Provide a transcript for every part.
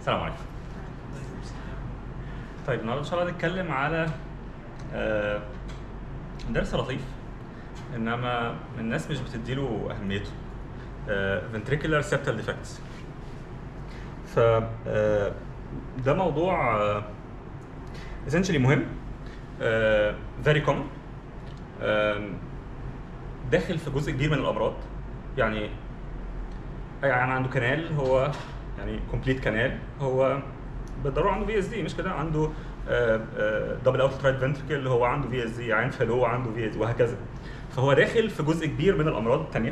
السلام عليكم طيب النهارده ان شاء الله هنتكلم على آه، درس لطيف انما الناس مش بتديله اهميته آه، ventricular septal defects ف آه، ده موضوع آه، essentially مهم آه، very common آم، داخل في جزء كبير من الامراض يعني يعني عنده كنال هو يعني كومبليت كنال هو بالضروره عنده في اس دي مش كده عنده دبل اوت رايت فنتركل هو عنده في اس دي عين فلو عنده في اس دي وهكذا فهو داخل في جزء كبير من الامراض الثانيه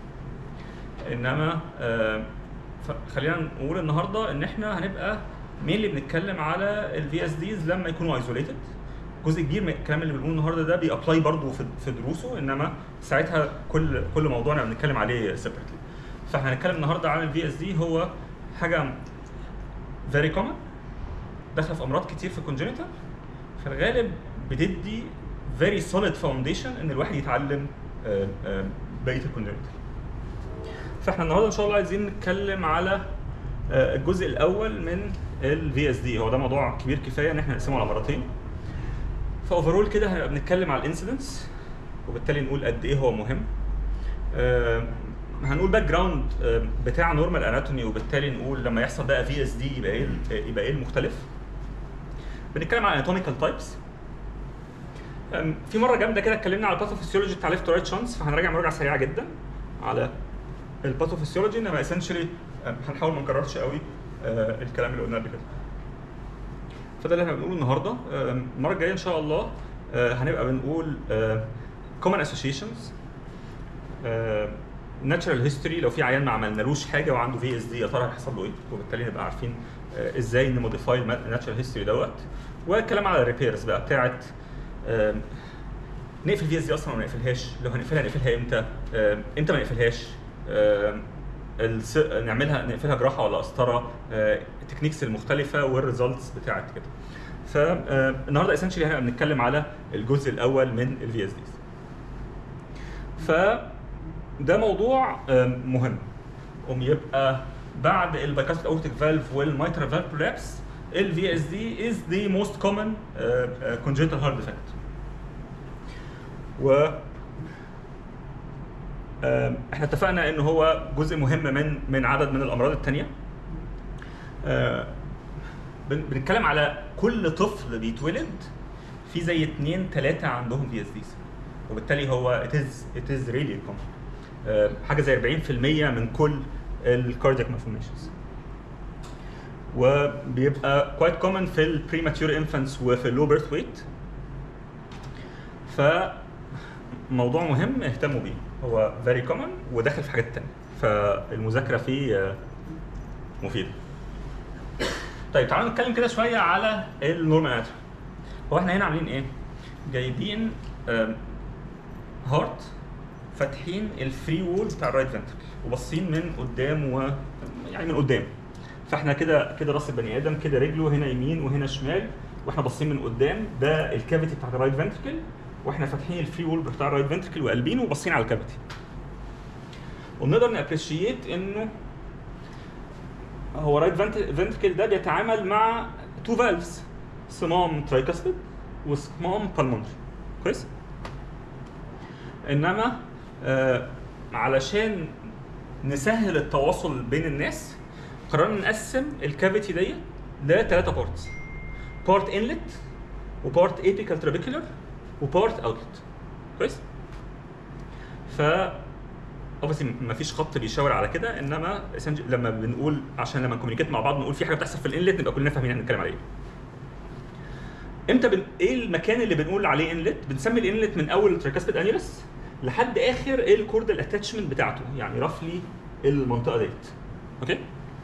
انما آه، ف- خلينا نقول النهارده ان احنا هنبقى مين اللي بنتكلم على الفي اس ديز لما يكونوا ايزوليتد جزء كبير من الكلام اللي بنقوله النهارده ده بيابلاي برضه في في دروسه انما ساعتها كل كل موضوعنا بنتكلم عليه سيبريتلي فاحنا هنتكلم النهارده عن الفي اس دي هو حاجه فيري كومن داخله في امراض كتير في الكونجنتال في الغالب بتدي فيري سوليد فاونديشن ان الواحد يتعلم آه، آه، بقيه الكونجنتال فاحنا النهارده ان شاء الله عايزين نتكلم على آه، الجزء الاول من الفي اس دي هو ده موضوع كبير كفايه ان احنا نقسمه على مرتين فاوفرول كده هنبقى بنتكلم على الانسيدنس وبالتالي نقول قد ايه هو مهم آه، هنقول باك جراوند بتاع نورمال اناتومي وبالتالي نقول لما يحصل بقى في اس دي يبقى ايه يبقى ايه المختلف بنتكلم على اناتوميكال تايبس في مره جامده كده اتكلمنا على الباثوفيسيولوجي بتاع ليفت رايت شانس فهنراجع مراجعه سريعه جدا على الباثوفيسيولوجي انما اسينشالي هنحاول ما نكررش قوي آه، الكلام اللي قلناه قبل كده فده اللي احنا بنقوله النهارده آم، المره الجايه ان شاء الله آه، هنبقى بنقول common associations ناتشرال هيستوري لو في عيان ما عملنالوش حاجه وعنده في اس دي يا ترى هيحصل له ايه وبالتالي نبقى عارفين آه، ازاي نموديفاي الناتشرال هيستوري دوت والكلام على الريبيرز بقى بتاعت آم، نقفل في اس دي اصلا ولا ما نقفلهاش لو هنقفلها نقفلها امتى آم، امتى ما نقفلهاش آم، الس... نعملها نقفلها جراحه ولا قسطره آه، التكنيكس المختلفه والريزلتس بتاعت كده فالنهارده اسينشلي هنبقى بنتكلم على الجزء الاول من الفي اس ديز فده موضوع آم، مهم قوم يبقى بعد البايكاست اورتيك فالف والميترال فالف برولابس الفي اس دي از ذا موست كومن كونجنتال هارت ديفكت و آم، احنا اتفقنا ان هو جزء مهم من من عدد من الامراض الثانيه بنتكلم على كل طفل بيتولد في زي اثنين ثلاثه عندهم في اس ديز وبالتالي هو it is it is really common آه، حاجه زي 40% من كل الكاردياك malformations وبيبقى quite common في البريماتيور انفانتس وفي اللو بيرث ويت فموضوع مهم اهتموا بيه هو very common وداخل في حاجات تانية فالمذاكره فيه آه، مفيده طيب تعالوا نتكلم كده شويه على النورمال اناتومي هو احنا هنا عاملين ايه جايبين هارت فاتحين الفري وول بتاع الرايت فنتركل وباصين من قدام و يعني من قدام فاحنا كده كده راس البني ادم كده رجله هنا يمين وهنا شمال واحنا باصين من قدام ده الكافيتي بتاعت الرايت فنتركل واحنا فاتحين الفري وول بتاع الرايت فنتركل وقلبين وباصين على الكافيتي ونقدر نابريشيت انه هو رايت فنتركل ده بيتعامل مع تو فالفز صمام ترايكاسبيد وصمام بالمونري كويس انما آه علشان نسهل التواصل بين الناس قررنا نقسم الكافيتي دي لثلاثه بارتس بارت انلت وبارت ايبيكال ترابيكولار وبارت اوتلت كويس ف obviously ما فيش خط بيشاور على كده انما essentially لما بنقول عشان لما نكومينيكيت مع بعض نقول في حاجه بتحصل في الانلت نبقى كلنا فاهمين احنا بنتكلم على ايه. امتى بن... ايه المكان اللي بنقول عليه انلت؟ بنسمي الانلت من اول التراكاسبيد انيولس لحد اخر الكوردال اتاتشمنت بتاعته يعني رفلي المنطقه ديت. اوكي؟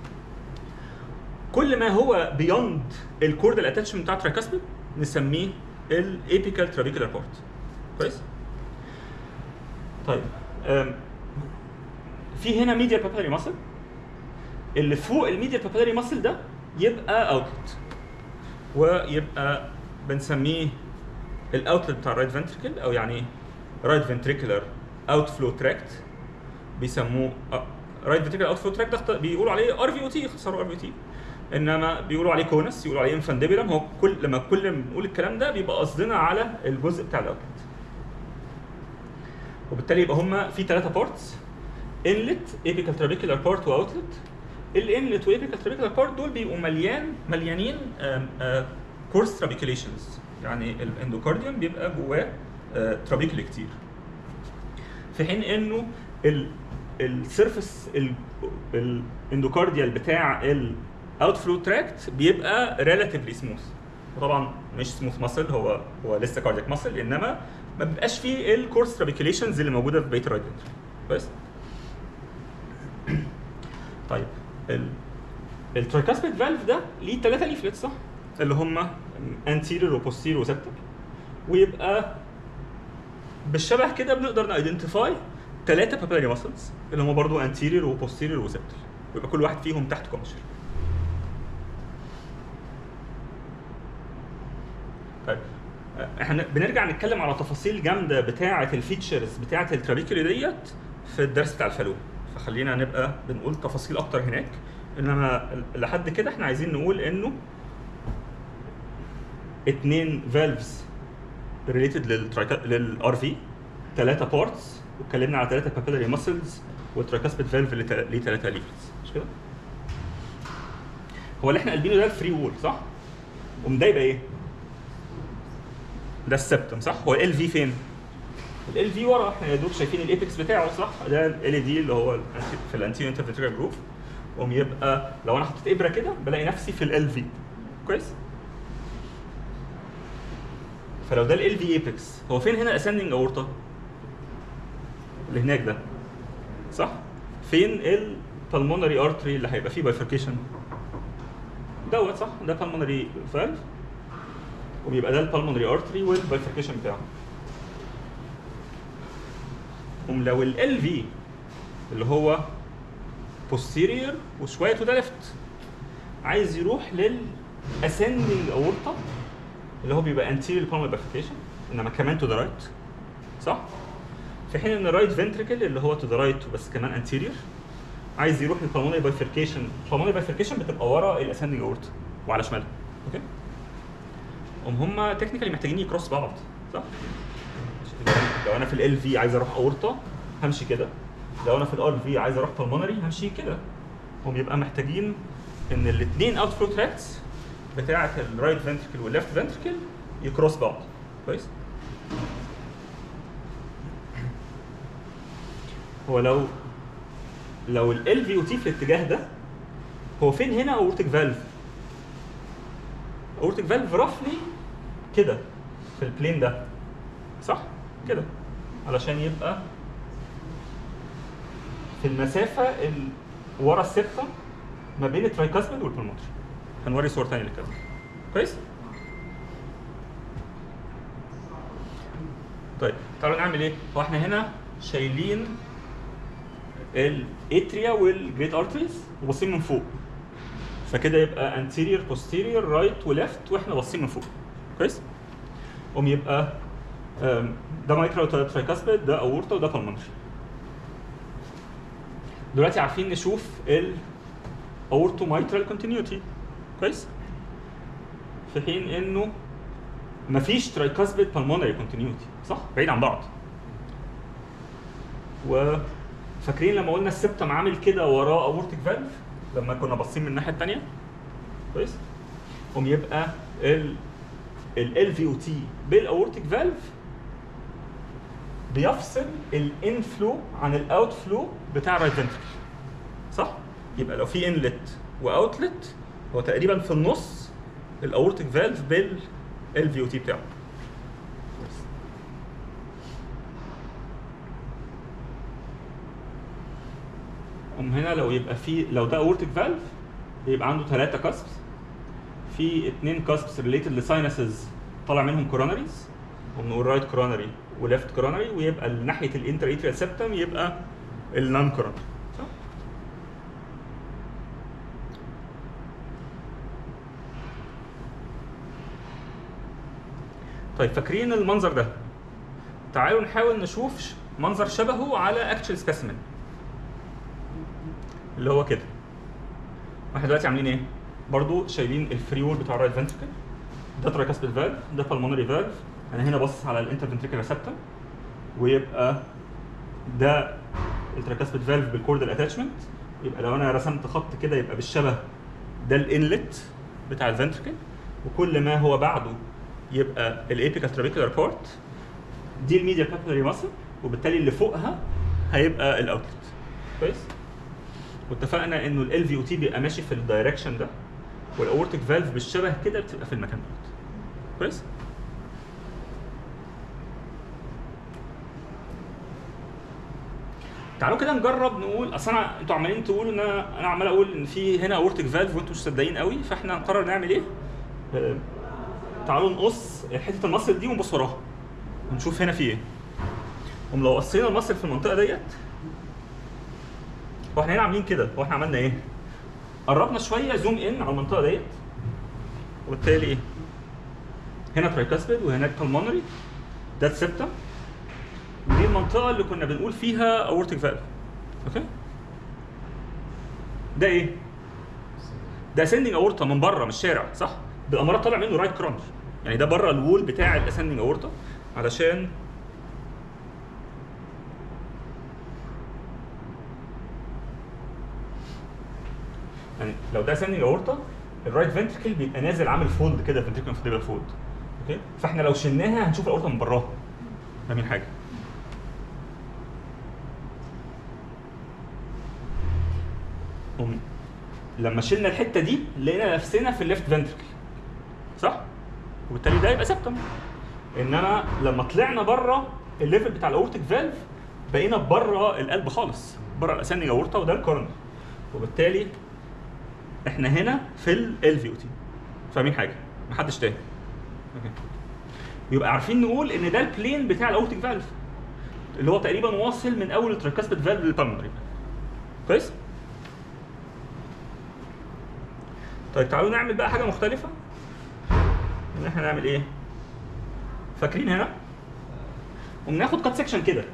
كل ما هو بيوند الكوردال اتاتشمنت بتاع التراكاسبيد نسميه الايبيكال ترابيكولار بارت. كويس؟ طيب أم، في هنا ميديال بابيلاري ماسل اللي فوق الميديال بابيلاري ماسل ده يبقى اوتلت ويبقى بنسميه الاوتلت بتاع الرايت فنتريكل او يعني رايت فنتريكولار اوت فلو تراكت بيسموه رايت فنتريكولار اوت فلو تراكت ده بيقولوا عليه ار في او تي اختصاره ار في او تي انما بيقولوا عليه كونس يقولوا عليه انفانديبولم هو كل لما كل ما بنقول الكلام ده بيبقى قصدنا على الجزء بتاع الاوتلت وبالتالي يبقى هما في ثلاثه بارتس انلت ايبيكال ترابيكولار بارت واوتلت الانلت وايبيكال ترابيكولار بارت دول بيبقوا مليان مليانين كورس ترابيكوليشنز يعني الاندوكارديوم بيبقى جواه ترابيكولي كتير في حين انه ال السيرفس الاندوكارديال بتاع الاوت فلو تراكت بيبقى ريلاتيفلي سموث وطبعا مش سموث ماسل هو هو لسه كاردياك ماسل انما ما بيبقاش فيه الكورس ترابيكوليشنز اللي موجوده في بيت الرايت كويس طيب ال الترايكاسبيد فالف ده ليه ثلاثه ليفلتس صح؟ اللي هم انتيريور وبوستيريور وسبتك ويبقى بالشبه كده بنقدر نايدنتيفاي ثلاثه بابيلاري ماسلز اللي هم برضو انتيريور وبوستيريور وسبتل ويبقى كل واحد فيهم تحت كومشر طيب احنا بنرجع نتكلم على تفاصيل جامده بتاعه الفيتشرز بتاعه الترابيكولي ديت في الدرس بتاع الفالو فخلينا نبقى بنقول تفاصيل اكتر هناك انما لحد كده احنا عايزين نقول انه اتنين فالفز ريليتد للار في ثلاثه بارتس واتكلمنا على ثلاثه بابيلاري ماسلز والترايكاسبيد فالف اللي ليه ثلاثه ليفلز مش كده؟ هو اللي احنا قلبينه ده الفري وول صح؟ قوم ده يبقى ايه؟ ده السبتم صح؟ هو ال في فين؟ ال في ورا احنا يا دوب شايفين الايبكس بتاعه صح؟ ده ال دي اللي هو في الانتيريور انترفيتريال جروف قوم يبقى لو انا حطيت ابره كده بلاقي نفسي في ال في كويس؟ فلو ده ال في ايبكس هو فين هنا الاسندنج اورتا؟ اللي هناك ده صح؟ فين البلمونري ارتري اللي هيبقى فيه بايفركيشن؟ دوت صح؟ ده بالمونري فالف وبيبقى ده البلمونري ارتري والبايفركيشن بتاعه. قوم لو ال في اللي هو posterior وشويه تو ذا ليفت عايز يروح للاسندنج اورتا اللي هو بيبقى anterior pulmonary bifurcation انما كمان تو ذا رايت صح؟ في حين ان الرايت فنتريكل اللي هو تو ذا رايت بس كمان انتيريور عايز يروح للبلمونري بايفركيشن البلمونري بايفركيشن بتبقى ورا الاسندنج اورتا وعلى شمالها اوكي هم هم تكنيكالي محتاجين يكروس بعض صح لو انا في ال في عايز اروح اورتا همشي كده لو انا في الار في عايز اروح بالمونري همشي كده هم يبقى محتاجين ان الاثنين اوت فلو تراكس بتاعه الرايت فنتركل والليفت فنتركل يكروس بعض كويس هو لو لو ال في وتي في الاتجاه ده هو فين هنا اورتيك فالف اورتيك فالف رفلي كده في البلين ده صح كده علشان يبقى في المسافه ال... ورا السبتم ما بين الترايكاسبيد والبلمونري هنوري صور ثانيه للكلام كويس طيب تعالوا نعمل ايه هو احنا هنا شايلين الاتريا والجريت ارتريز وباصين من فوق فكده يبقى anterior posterior right وليفت واحنا باصين من فوق كويس قوم يبقى أم، ده مايكرو ترايكاسبيد ده اورتا وده بالمونري دلوقتي عارفين نشوف ال اورتو مايترال كونتينيوتي كويس في حين انه مفيش ترايكاسبيد بالمونري كونتينيوتي صح بعيد عن بعض وفاكرين لما قلنا السبتم عامل كده وراه اورتيك فالف لما كنا باصين من الناحيه الثانيه كويس قوم يبقى ال ال في او تي بالاورتيك فالف بيفصل الانفلو عن الاوت فلو بتاع الرايت فنتركل صح يبقى لو في انلت واوتلت هو تقريبا في النص الاورتيك فالف بال في او تي بتاعه قوم هنا لو يبقى في لو ده اورتيك فالف بيبقى عنده ثلاثة كاسبس في اثنين كاسبس ريليتد لساينسز طالع منهم كوروناريز وبنقول رايت كوروناري وليفت كوروناري ويبقى ناحية الانتر اتريال سيبتم يبقى النون كوروناري صح؟ طيب فاكرين المنظر ده تعالوا نحاول نشوف ش- منظر شبهه على اكتشوال سبيسيمن اللي هو كده احنا دلوقتي عاملين ايه برضو شايلين الفري وول بتاع الرايت فنتركل ده ترايكاسبيد فالف ده بالمونري فالف انا هنا باصص على الانترفنتريكل ريسبتور ويبقى ده الترايكاسبيد فالف بالكوردال اتاتشمنت يبقى لو انا رسمت خط كده يبقى بالشبه ده الانلت بتاع الفنتركل وكل ما هو بعده يبقى الابيكال ترابيكولار بارت دي الميديا بابيلاري ماسل وبالتالي اللي فوقها هيبقى الاوتلت كويس واتفقنا انه ال في او تي بيبقى ماشي في الدايركشن ده والاورتيك فالف بالشبه كده بتبقى في المكان ده كويس تعالوا كده نجرب نقول اصل انا انتوا عمالين تقولوا ان انا انا عمال اقول ان في هنا اورتيك فالف وانتوا مش مصدقين قوي فاحنا هنقرر نعمل ايه؟ آه، تعالوا نقص حته المصل دي ونبص وراها ونشوف هنا في ايه. قوم لو قصينا المصل في المنطقه ديت هو احنا هنا عاملين كده هو احنا عملنا ايه؟ قربنا شويه زوم ان على المنطقه ديت وبالتالي ايه؟ هنا ترايكاسبيد وهناك بالمونري ده السبتم ودي المنطقه اللي كنا بنقول فيها اورتيك فالف اوكي ده ايه ده اسندنج اورتا من بره من الشارع صح بالامارات طالع منه رايت كرونج يعني ده بره الوول بتاع الاسندنج اورتا علشان يعني لو ده اسندنج اورتا الرايت فنتركل بيبقى نازل عامل فولد كده فنتركل فولد فولد اوكي فاحنا لو شلناها هنشوف الاورتا من براها فاهمين حاجه قوم لما شلنا الحته دي لقينا نفسنا في الليفت فنتركل صح؟ وبالتالي ده يبقى سبتم انما لما طلعنا بره الليفل بتاع الاورتيك فالف بقينا بره القلب خالص بره الاسندنج اورتا وده الكورنر وبالتالي احنا هنا في ال في او تي فاهمين حاجه محدش تاني اوكي يبقى عارفين نقول ان ده البلين بتاع الاورتيك فالف اللي هو تقريبا واصل من اول التراكاسبيد فالف للبالمونري كويس؟ طيب تعالوا نعمل بقى حاجه مختلفه ان احنا نعمل ايه فاكرين هنا وبناخد كات سيكشن كده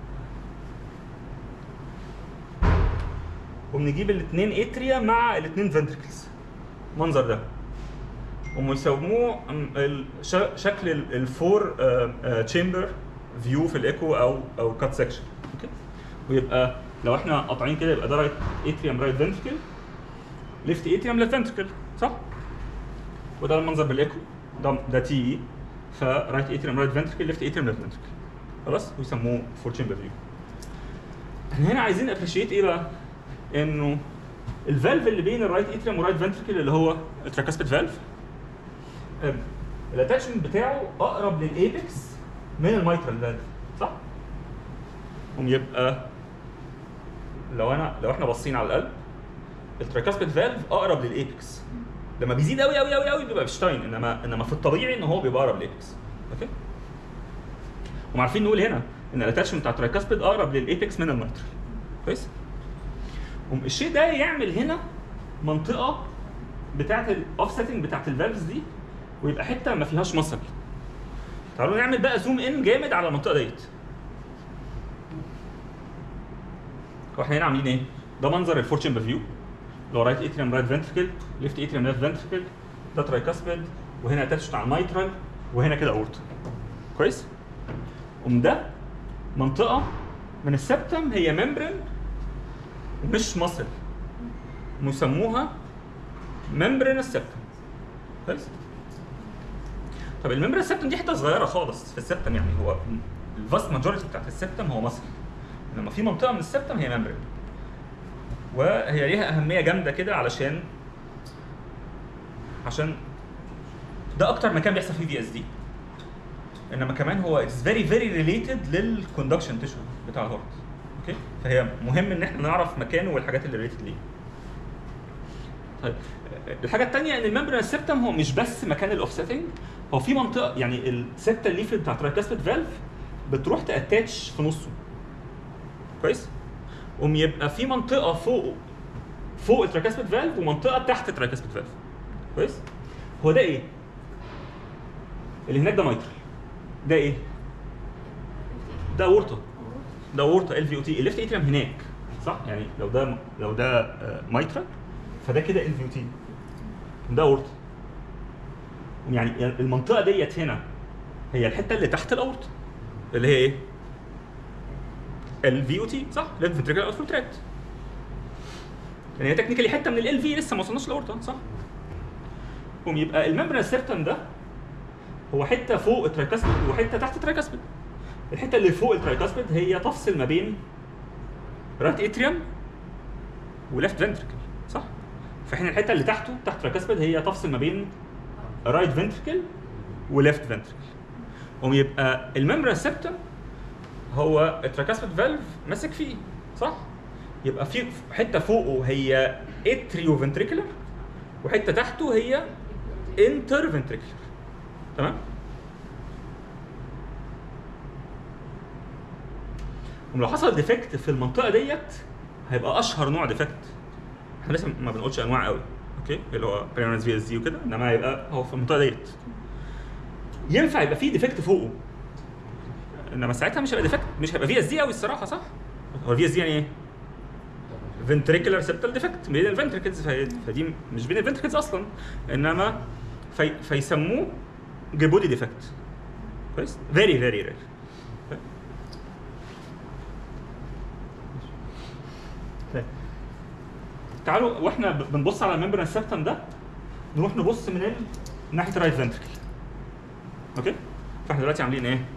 وبنجيب الاثنين اتريا مع الاثنين فنتركلز المنظر ده هم يسموه ام- ال- ش- شكل ال- الفور تشامبر فيو في الايكو او او كات سيكشن اوكي ويبقى لو احنا قاطعين كده يبقى ده رايت اتريوم رايت فنتركل ليفت اتريوم ليفت فنتركل صح؟ وده المنظر بالايكو ده ده تي اي فرايت اتريوم رايت فنتركل ليفت اتريوم ليفت فنتركل خلاص ويسموه فور تشامبر فيو احنا هنا عايزين ابريشيت ايه بقى؟ انه الفالف اللي بين الرايت اتريوم ورايت فنتركل اللي هو التراكاسبيد فالف الاتاتشمنت بتاعه اقرب للايبكس من الميترال فالف صح؟ قوم يبقى لو انا لو احنا باصين على القلب التراكاسبيد فالف اقرب للايبكس لما بيزيد قوي قوي قوي قوي بيبقى بشتاين انما انما في الطبيعي ان هو بيبقى اقرب للايبكس اوكي وما عارفين نقول هنا ان الاتاتشمنت بتاع التراكاسبيد اقرب للايبكس من الميترال كويس قوم الشيء ده يعمل هنا منطقه بتاعه الاوفسيتنج بتاعه الفالفز دي ويبقى حته ما فيهاش مصل تعالوا نعمل بقى زوم ان جامد على المنطقه ديت هو احنا هنا عاملين ايه؟ ده منظر الفور تشامبر فيو اللي هو رايت اتريوم رايت فنتركل ليفت اتريوم ليفت فنتركل ده ترايكاسبيد وهنا اتاتش على الميترال وهنا كده اورتا كويس؟ قوم ده منطقه من السبتم هي ممبرين مش مصل مسموها ممبرين السبتم كويس؟ طب الممبرين السبتم دي حته صغيره خالص في السبتم يعني هو الفاست ماجوريتي بتاعت السبتم هو مصل انما في منطقه من السبتم هي ممبرين وهي ليها اهميه جامده كده علشان عشان ده اكتر مكان بيحصل فيه في اس دي انما كمان هو اتس فيري فيري ريليتد للكوندكشن تيشو بتاع الهارت اوكي فهي مهم ان احنا نعرف مكانه والحاجات اللي ريليتد ليه طيب الحاجه الثانيه ان الممبرين السبتم هو مش بس مكان الاوفسيتنج هو في منطقه يعني السبتة الليفل بتاع ترايكاسبيد فالف بتروح تاتاتش في نصه كويس قوم يبقى في منطقه فوق فوق التراكاسبيد فالف ومنطقه تحت التراكاسبيد فالف كويس هو ده ايه اللي هناك ده مايترال ده ايه ده اورطه ده اورطه ال في او تي الليفت اتريم هناك صح يعني لو ده لو ده مايترال فده كده ال في او تي ده اورطه يعني المنطقه ديت هنا هي الحته اللي تحت الاورطه اللي هي ايه؟ الفي او تي صح؟ ليفت فنتريكل اوتفول تراكت يعني هي تكنيكالي حته من ال في لسه ما وصلناش الاورطه صح؟ قوم يبقى الممبران سيرتم ده هو حته فوق الترايكاسبيد وحته تحت الترايكاسبيد الحته اللي فوق الترايكاسبيد هي تفصل ما بين رايت اتريوم وليفت فنتركل صح؟ فاحنا الحته اللي تحته تحت الترايكاسبيد هي تفصل ما بين رايت فنتركل وليفت فنتركل قوم يبقى الممبران سيبتم هو التراكاسبيد فالف ماسك فيه صح؟ يبقى في حته فوقه هي اتريو فنتريكولار وحته تحته هي انتر فنتريكولار تمام؟ ولو حصل ديفكت في المنطقه ديت هيبقى اشهر نوع ديفكت احنا لسه ما بنقولش انواع قوي اوكي اللي هو بريمرنس في اس دي وكده انما هيبقى هو في المنطقه ديت ينفع يبقى فيه ديفكت فوقه انما ساعتها مش هيبقى ديفكت مش هيبقى في اس دي قوي الصراحه صح؟ هو الفي اس دي يعني ايه؟ فنتريكولار سيبتال ديفكت بين الفنتريكلز فدي مش بين الفنتريكلز اصلا انما في فيسموه جيبودي ديفكت كويس؟ فيري فيري رير تعالوا واحنا ب- بنبص على الممبران سيبتم ده نروح نبص من ال... ناحيه الرايت فنتركل اوكي فاحنا دلوقتي عاملين ايه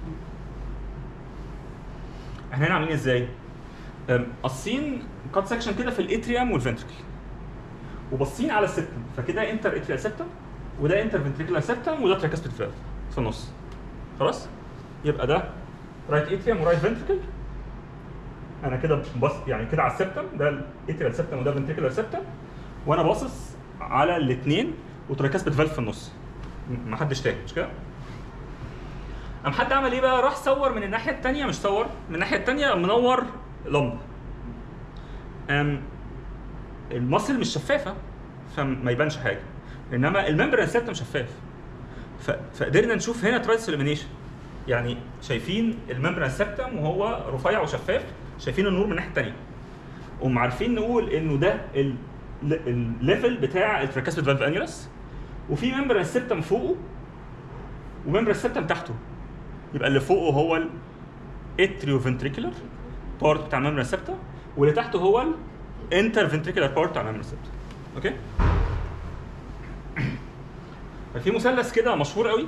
احنا هنا عاملين ازاي أم، قاصين كات سكشن كده في الاتريوم والفنتركل وباصين على السبتم فكده انتر اتريال سبتم وده انتر فنتريكولار سبتم وده تراكاسبيد فالف في النص خلاص يبقى ده رايت اتريوم ورايت فنتركل انا كده بص يعني كده على السبتم ده الاتريال سبتم وده فنتريكولار سبتم وانا باصص على الاثنين وتراكاسبيد فالف في النص م- محدش تاني مش كده؟ قام حد عمل ايه بقى؟ راح صور من الناحيه الثانيه مش صور من الناحيه الثانيه قام منور لمبه. قام المصل مش شفافه فما يبانش حاجه انما الممبران سيبتم شفاف. ف... فقدرنا نشوف هنا ترايس illumination يعني شايفين الممبران سيبتم وهو رفيع وشفاف شايفين النور من الناحيه الثانيه. قوم عارفين نقول انه ده ال- الليفل بتاع التراكاسبيد فالف انيولس وفي ممبران سيبتم فوقه وممبران سيبتم تحته يبقى اللي فوقه هو الاتريو فنتريكولار بارت بتاع الممبران سيبتم واللي تحته هو الانتر فنتريكولار بارت بتاع الممبران سيبتم اوكي في مثلث كده مشهور قوي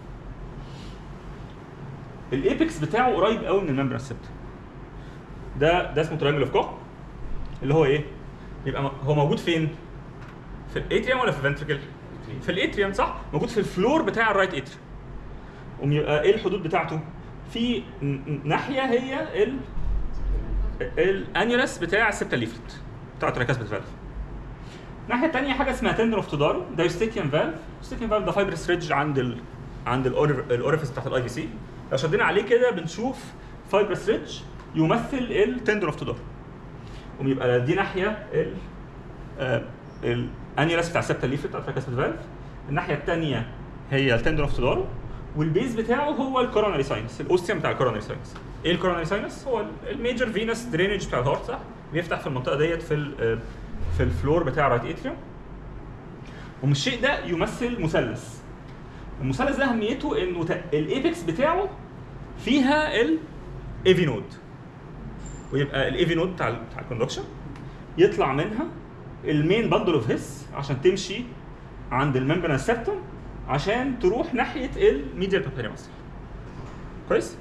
الايبكس بتاعه قريب قوي من الممبران سيبتم ده ده اسمه ترينجل اوف كوك اللي هو ايه؟ يبقى م- هو موجود فين؟ في الاتريوم ولا في الفنتريكل؟ في الاتريوم صح؟ موجود في الفلور بتاع الرايت اتريوم. قوم يبقى ايه الحدود بتاعته؟ في ن- ن- ناحيه هي ال الانيولس بتاع السبتا ليفلت بتاع التراكاسبيد فالف. الناحيه الثانيه حاجه اسمها تندر اوف تودارو ده يوستيكيان فالف، يوستيكيان فالف ده فايبرس ريدج عند ال عند الأورف- الاوريفيس بتاعت الاي في سي. لو شدينا عليه كده بنشوف فايبرس ريدج يمثل التندر اوف تودارو. قوم يبقى دي ناحيه ال آه، الانيولس بتاع السبتا ليفلت بتاع التراكاسبيد فالف الناحيه الثانيه هي التندر اوف تودارو والبيز بتاعه هو الكوروناري ساينس الاوستيوم بتاع الكوروناري ساينس ايه الكوروناري ساينس هو الميجر فينس درينج بتاع الهارت صح بيفتح في المنطقه ديت في ال- آه، في الفلور بتاع رايت اتريوم ومن الشيء ده يمثل مثلث المثلث ده اهميته انه ت- الايبكس بتاعه فيها الايفي نود ويبقى الايفي نود بتاع ال- بتاع الكوندكشن يطلع منها المين باندل اوف هيس عشان تمشي عند الممبران سيبتوم عشان تروح ناحيه الميديال بابيلاري ماسل كويس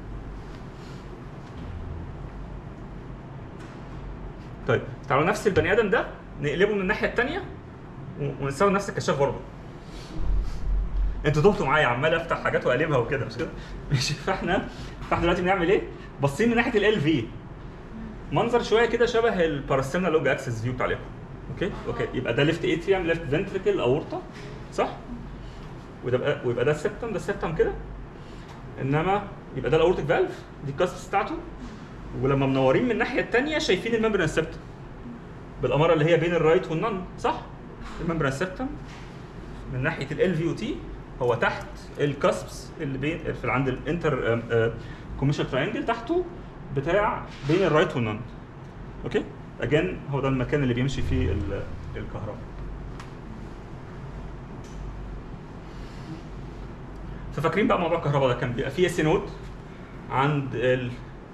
طيب تعالوا نفس البني ادم ده نقلبه من الناحيه الثانيه ونسوي نفس الكشاف برضه انتوا تهتوا معايا عمال افتح حاجات واقلبها وكده مش كده ماشي فاحنا فاحنا دلوقتي بنعمل ايه باصين من ناحيه ال في منظر شويه كده شبه الباراستينا لوج اكسس فيو بتاع اليابان اوكي اوكي يبقى ده ليفت اتريوم ليفت فنتريكل اورطه صح وده بقى ويبقى ده السبتم ده السبتم كده انما يبقى ده الاورتيك فالف دي الكاسبس بتاعته ولما منورين من الناحيه الثانيه شايفين الممبران سبتم بالاماره اللي هي بين الرايت والنن صح الممبران سبتم من ناحيه ال في او تي هو تحت الكاسبس اللي بين في عند الانتر كوميشن تراينجل تحته بتاع بين الرايت والنن اوكي اجين هو ده المكان اللي بيمشي فيه ال- الكهرباء ففاكرين بقى موضوع الكهرباء ده كان بيبقى فيه اس نود عند ال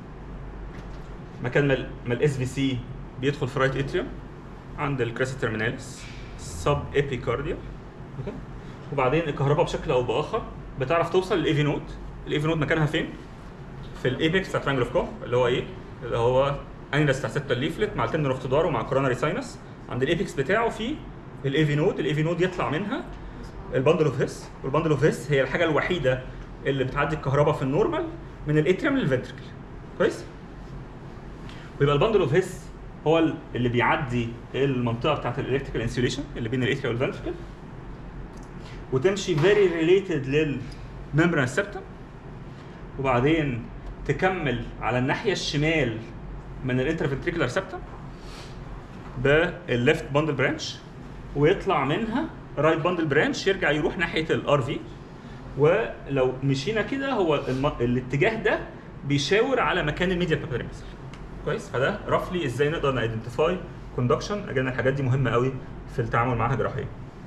مكان ما ما الاس في سي بيدخل في رايت اتريوم عند الكريستا ترميناليس سب ايبيكارديا اوكي وبعدين الكهرباء بشكل او باخر بتعرف توصل للاي في نود الاي في نود مكانها فين؟ في الايبكس بتاع ترانجل اوف كوف اللي هو ايه؟ اللي هو انجلس بتاع سته الليفلت مع التندر اوف تدار ومع الكوروناري ساينس عند الايبكس بتاعه في الاي في نود الاي في نود يطلع منها البندل اوف هيس والبندل اوف هيس هي الحاجه الوحيده اللي بتعدي الكهرباء في النورمال من الاتريوم للفنتركل كويس؟ ويبقى البندل اوف هيس هو ال- اللي بيعدي المنطقه بتاعت الالكتريكال انسيوليشن اللي بين الاتريا والفنتركل وتمشي فيري ريليتد للممبران سيبتم وبعدين تكمل على الناحيه الشمال من الانترفنتريكولار سيبتم بالليفت باندل برانش ويطلع منها رايت باندل برانش يرجع يروح ناحيه الار في ولو مشينا كده هو الم... الاتجاه ده بيشاور على مكان الميديا بابيريمس كويس فده رفلي ازاي نقدر نايدنتيفاي كوندكشن اجان الحاجات دي مهمه قوي في التعامل معاها جراحيا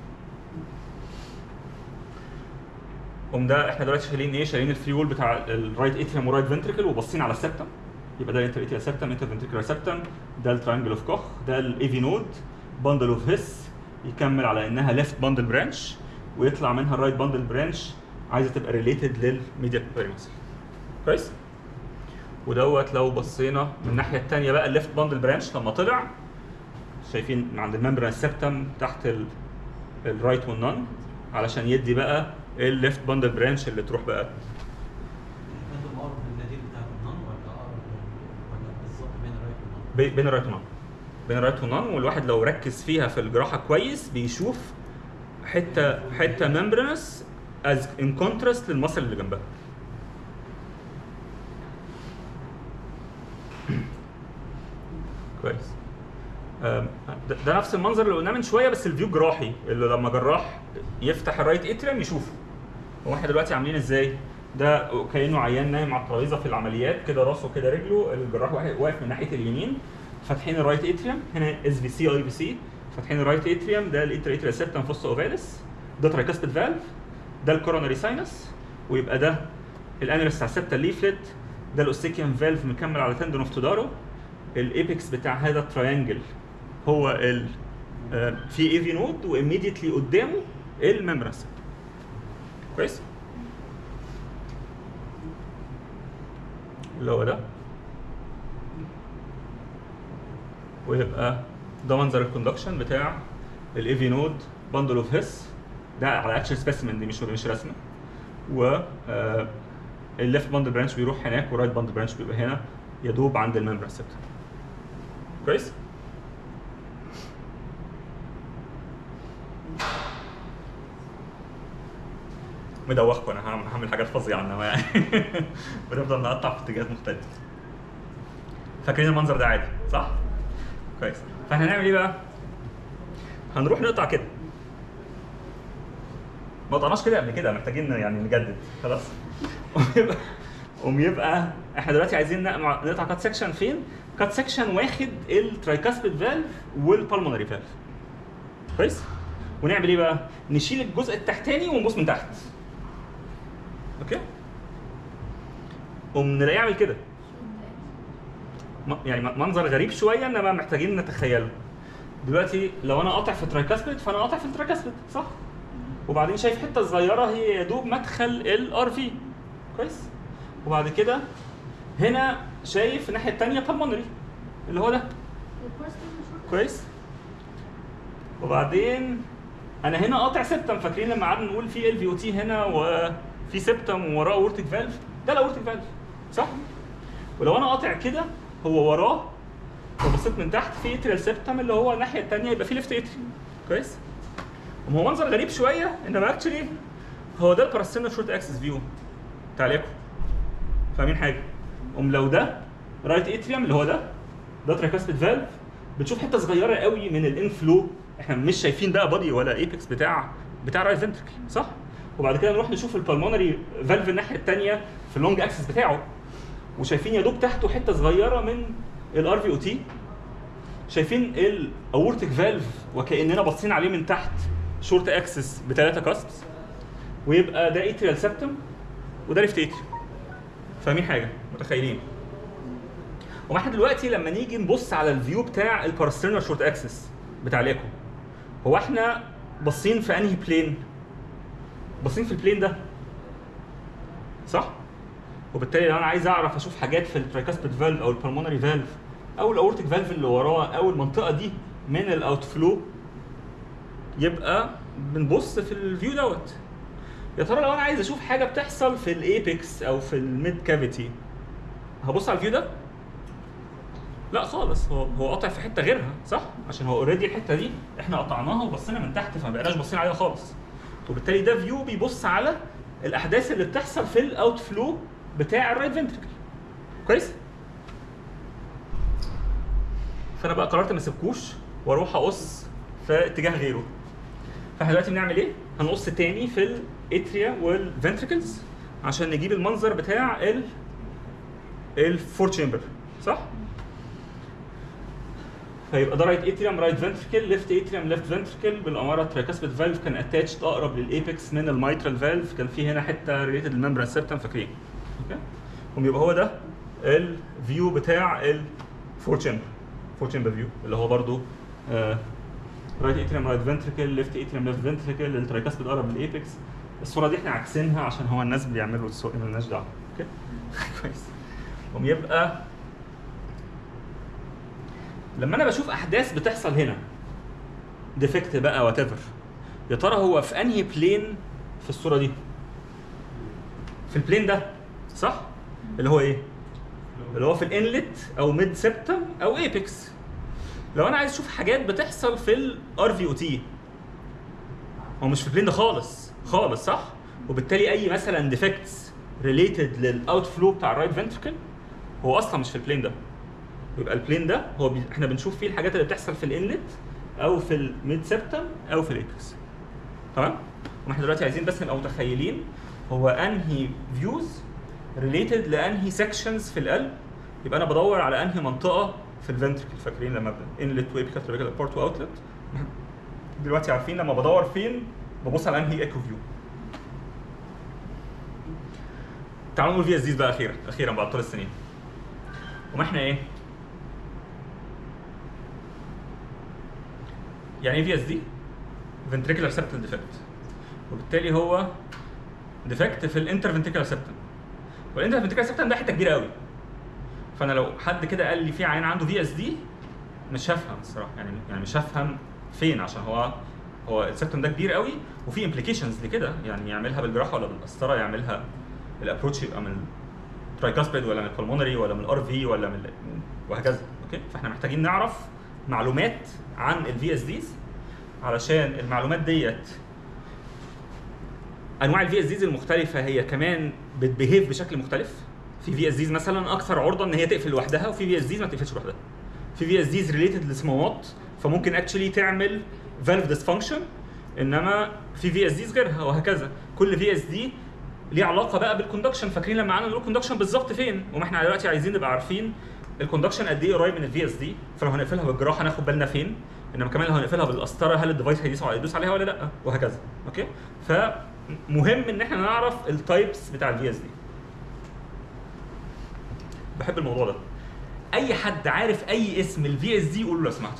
قوم ده احنا دلوقتي شايلين ايه شايلين الفري وول بتاع الرايت اتريوم ورايت فنتريكل وباصين على السبتم يبقى ده الانتر اتريال سبتم انتر فنتريكولار سبتم ده التريانجل اوف كوخ ده الاي في نود باندل اوف هيس يكمل على انها ليفت باندل برانش ويطلع منها الرايت باندل برانش عايزه تبقى ريليتد للميديا بيريمس كويس ودوت لو بصينا من الناحيه الثانيه بقى الليفت باندل برانش لما طلع شايفين عند الممبران سبتم تحت ال- الرايت والنون علشان يدي بقى الليفت باندل برانش اللي تروح بقى انتم اقرب للنادي بتاع النون ولا اقرب ولا بالظبط بين الرايت والنون؟ بي- بين الرايت والنون بين الرايت والنون والواحد لو ركز فيها في الجراحه كويس بيشوف حته حته ممبرانس از ان كونتراست للمصل اللي جنبها كويس آم، ده, ده نفس المنظر اللي قلناه من شويه بس الفيو جراحي اللي لما جراح يفتح الرايت اتريم يشوفه هو احنا دلوقتي عاملين ازاي؟ ده كانه عيان نايم على الترابيزه في العمليات كده راسه كده رجله الجراح واقف واقف من ناحيه اليمين فاتحين الرايت اتريم هنا اس في سي اي في سي فاتحين الرايت اتريم ده الاتر اتريال سيبتم فوسط اوفاليس ده ترايكاسبيد فالف ده الكوروناري ساينس ويبقى ده الانيرس بتاع السبتة الليفلت ده الاوستيكيوم فالف مكمل على تندون اوف تودارو الايبكس بتاع هذا التراينجل هو ال آه، في اي في نود واميديتلي قدامه الممبران سيبتم كويس اللي هو ده ويبقى ده منظر الكوندكشن بتاع الاي في نود باندل اوف هيس ده على اكشن سبيسيمن دي مش مش رسمه و آه، الليفت باندل برانش بيروح هناك والرايت باندل برانش بيبقى هنا يدوب عند الممبران سيبتم كويس مدوخكم انا هعمل هعمل حاجات فظيعه انما يعني بنفضل نقطع في اتجاهات مختلفه فاكرين المنظر ده عادي صح؟ كويس فاحنا هنعمل ايه بقى؟ هنروح نقطع كده ما قطعناش كده قبل كده محتاجين يعني نجدد خلاص قوم يبقى قوم يبقى احنا دلوقتي عايزين نقطع نقطع كات سكشن فين؟ كات سكشن واخد الترايكاسبيد فالف والبالمونري فالف كويس؟ ونعمل ايه بقى؟ نشيل الجزء التحتاني ونبص من تحت اوكي؟ قوم نلاقيه يعمل كده م- يعني م- منظر غريب شويه انما محتاجين نتخيله دلوقتي لو انا قاطع في ترايكاسبيد فانا قاطع في الترايكاسبيد صح وبعدين شايف حته صغيره هي يا دوب مدخل الار في كويس وبعد كده هنا شايف الناحيه الثانيه بالمونري اللي هو ده كويس وبعدين انا هنا قاطع سبتم فاكرين لما قعدنا نقول في ال في او تي هنا وفي سبتم ووراه اورتيك فالف ده الاورتيك فالف صح ولو انا قاطع كده هو وراه لو بصيت من تحت في اتريال سبتم اللي هو الناحيه الثانيه يبقى في ليفت اتري كويس هو منظر غريب شويه انما اكشلي هو ده الباراستينو شورت اكسس فيو بتاع الايكو فاهمين حاجه قوم لو ده رايت اتريوم اللي هو ده ده ترايكاسبيد فالف بتشوف حته صغيره قوي من الانفلو احنا مش شايفين ده بادي ولا ايبكس بتاع بتاع رايت فنتركل صح وبعد كده نروح نشوف البلمونري فالف الناحيه الثانيه في اللونج اكسس بتاعه وشايفين يا دوب تحته حته صغيره من الار في او تي شايفين الاورتيك فالف وكاننا باصين عليه من تحت شورت اكسس بثلاثه كاسبس ويبقى ده اتريال سبتم وده ليفت اتريال فاهمين حاجه متخيلين وما احنا دلوقتي لما نيجي نبص على الفيو بتاع البارسترنر شورت اكسس بتاع الايكو هو احنا باصين في انهي بلين باصين في البلين ده صح وبالتالي لو انا عايز اعرف اشوف حاجات في الترايكاسبيد فالف او البلمونري فالف او الاورتيك فالف اللي وراه او المنطقه دي من الاوت فلو يبقى بنبص في الفيو دوت يا ترى لو انا عايز اشوف حاجه بتحصل في الايبكس او في الميد كافيتي هبص على الفيو ده لا خالص هو هو قاطع في حته غيرها صح عشان هو اوريدي الحته دي احنا قطعناها وبصينا من تحت فما بقيناش باصين عليها خالص وبالتالي ده فيو بيبص على الاحداث اللي بتحصل في الاوت فلو بتاع الرايت فنتركل كويس فانا بقى قررت ما اسيبكوش واروح اقص في اتجاه غيره فاحنا دلوقتي بنعمل ايه هنقص تاني في الاتريا والفنتركلز عشان نجيب المنظر بتاع ال الفور تشامبر صح فيبقى ده رايت اتريوم رايت فنتركل ليفت اتريوم ليفت فنتركل بالاماره ترايكاسبيد فالف كان اتاتشد اقرب للايبكس من الميترال فالف كان في هنا حته ريليتد للممبران سيبتم فاكرين اوكي قوم يبقى هو ده الفيو بتاع الفور تشامبر فور تشامبر فيو اللي هو برضو رايت اتريوم رايت فنتركل ليفت اتريوم ليفت فنتركل الترايكاسبيد اقرب للايبكس الصوره دي احنا عكسينها عشان هو الناس بيعملوا الصوره مالناش دعوه اوكي كويس قوم يبقى لما انا بشوف احداث بتحصل هنا ديفكت بقى وات ايفر يا ترى هو في انهي بلين في الصوره دي في البلين ده صح اللي هو ايه اللي هو في الانلت او ميد سبتم او ايبكس لو انا عايز اشوف حاجات بتحصل في الار في او تي هو مش في البلين ده خالص خالص صح وبالتالي اي مثلا ديفكتس ريليتد للاوت فلو بتاع الرايت فنتركل هو اصلا مش في البلين ده يبقى البلين ده هو بي... احنا بنشوف فيه الحاجات اللي بتحصل في الانلت او في الميد سبتم او في الايبكس تمام واحنا دلوقتي عايزين بس نبقى متخيلين هو انهي فيوز ريليتد لانهي سكشنز في القلب يبقى انا بدور على انهي منطقه في الفنتركل فاكرين لما انلت وابيكال ترابيكال بورت واوتلت دلوقتي عارفين لما بدور فين ببص على انهي ايكو فيو تعالوا نقول في اس ديز بقى اخيرا اخيرا بعد طول السنين وما احنا ايه يعني ايه في اس دي ventricular septal defect وبالتالي هو ديفكت في الانترفنتريكولار سيبتم والانترفنتريكولار سيبتم ده حته كبيره قوي فانا لو حد كده قال لي في عيان عنده في اس دي مش هفهم الصراحه يعني يعني مش هفهم فين عشان هو هو السيبتم ده كبير قوي وفي امبليكيشنز لكده يعني يعملها بالجراحه ولا بالقسطره يعملها الابروتش يبقى من ترايكاسبيد ولا من البلمونري ولا من الار في ولا من وهكذا اوكي فاحنا محتاجين نعرف معلومات عن الفي اس ديز علشان المعلومات ديت انواع الفي اس ديز المختلفه هي كمان بتبيهيف بشكل مختلف في في اس ديز مثلا اكثر عرضه ان هي تقفل لوحدها وفي في اس ديز ما تقفلش لوحدها في في اس ديز ريليتد لصمامات فممكن اكشلي تعمل فالف ديسفانكشن انما في في اس ديز غيرها وهكذا كل في اس دي ليه علاقه بقى بالكوندكشن فاكرين لما قعدنا نقول كوندكشن بالظبط فين وما احنا دلوقتي عايزين نبقى عارفين الكوندكشن قد ايه قريب من الفي اس دي فلو هنقفلها بالجراحه ناخد بالنا فين انما كمان لو هنقفلها بالقسطره هل الديفايس هيدوس هيدوس عليها ولا لا وهكذا اوكي فمهم ان احنا نعرف التايبس بتاع الفي اس دي بحب الموضوع ده اي حد عارف اي اسم الفي اس دي قول له لو سمحت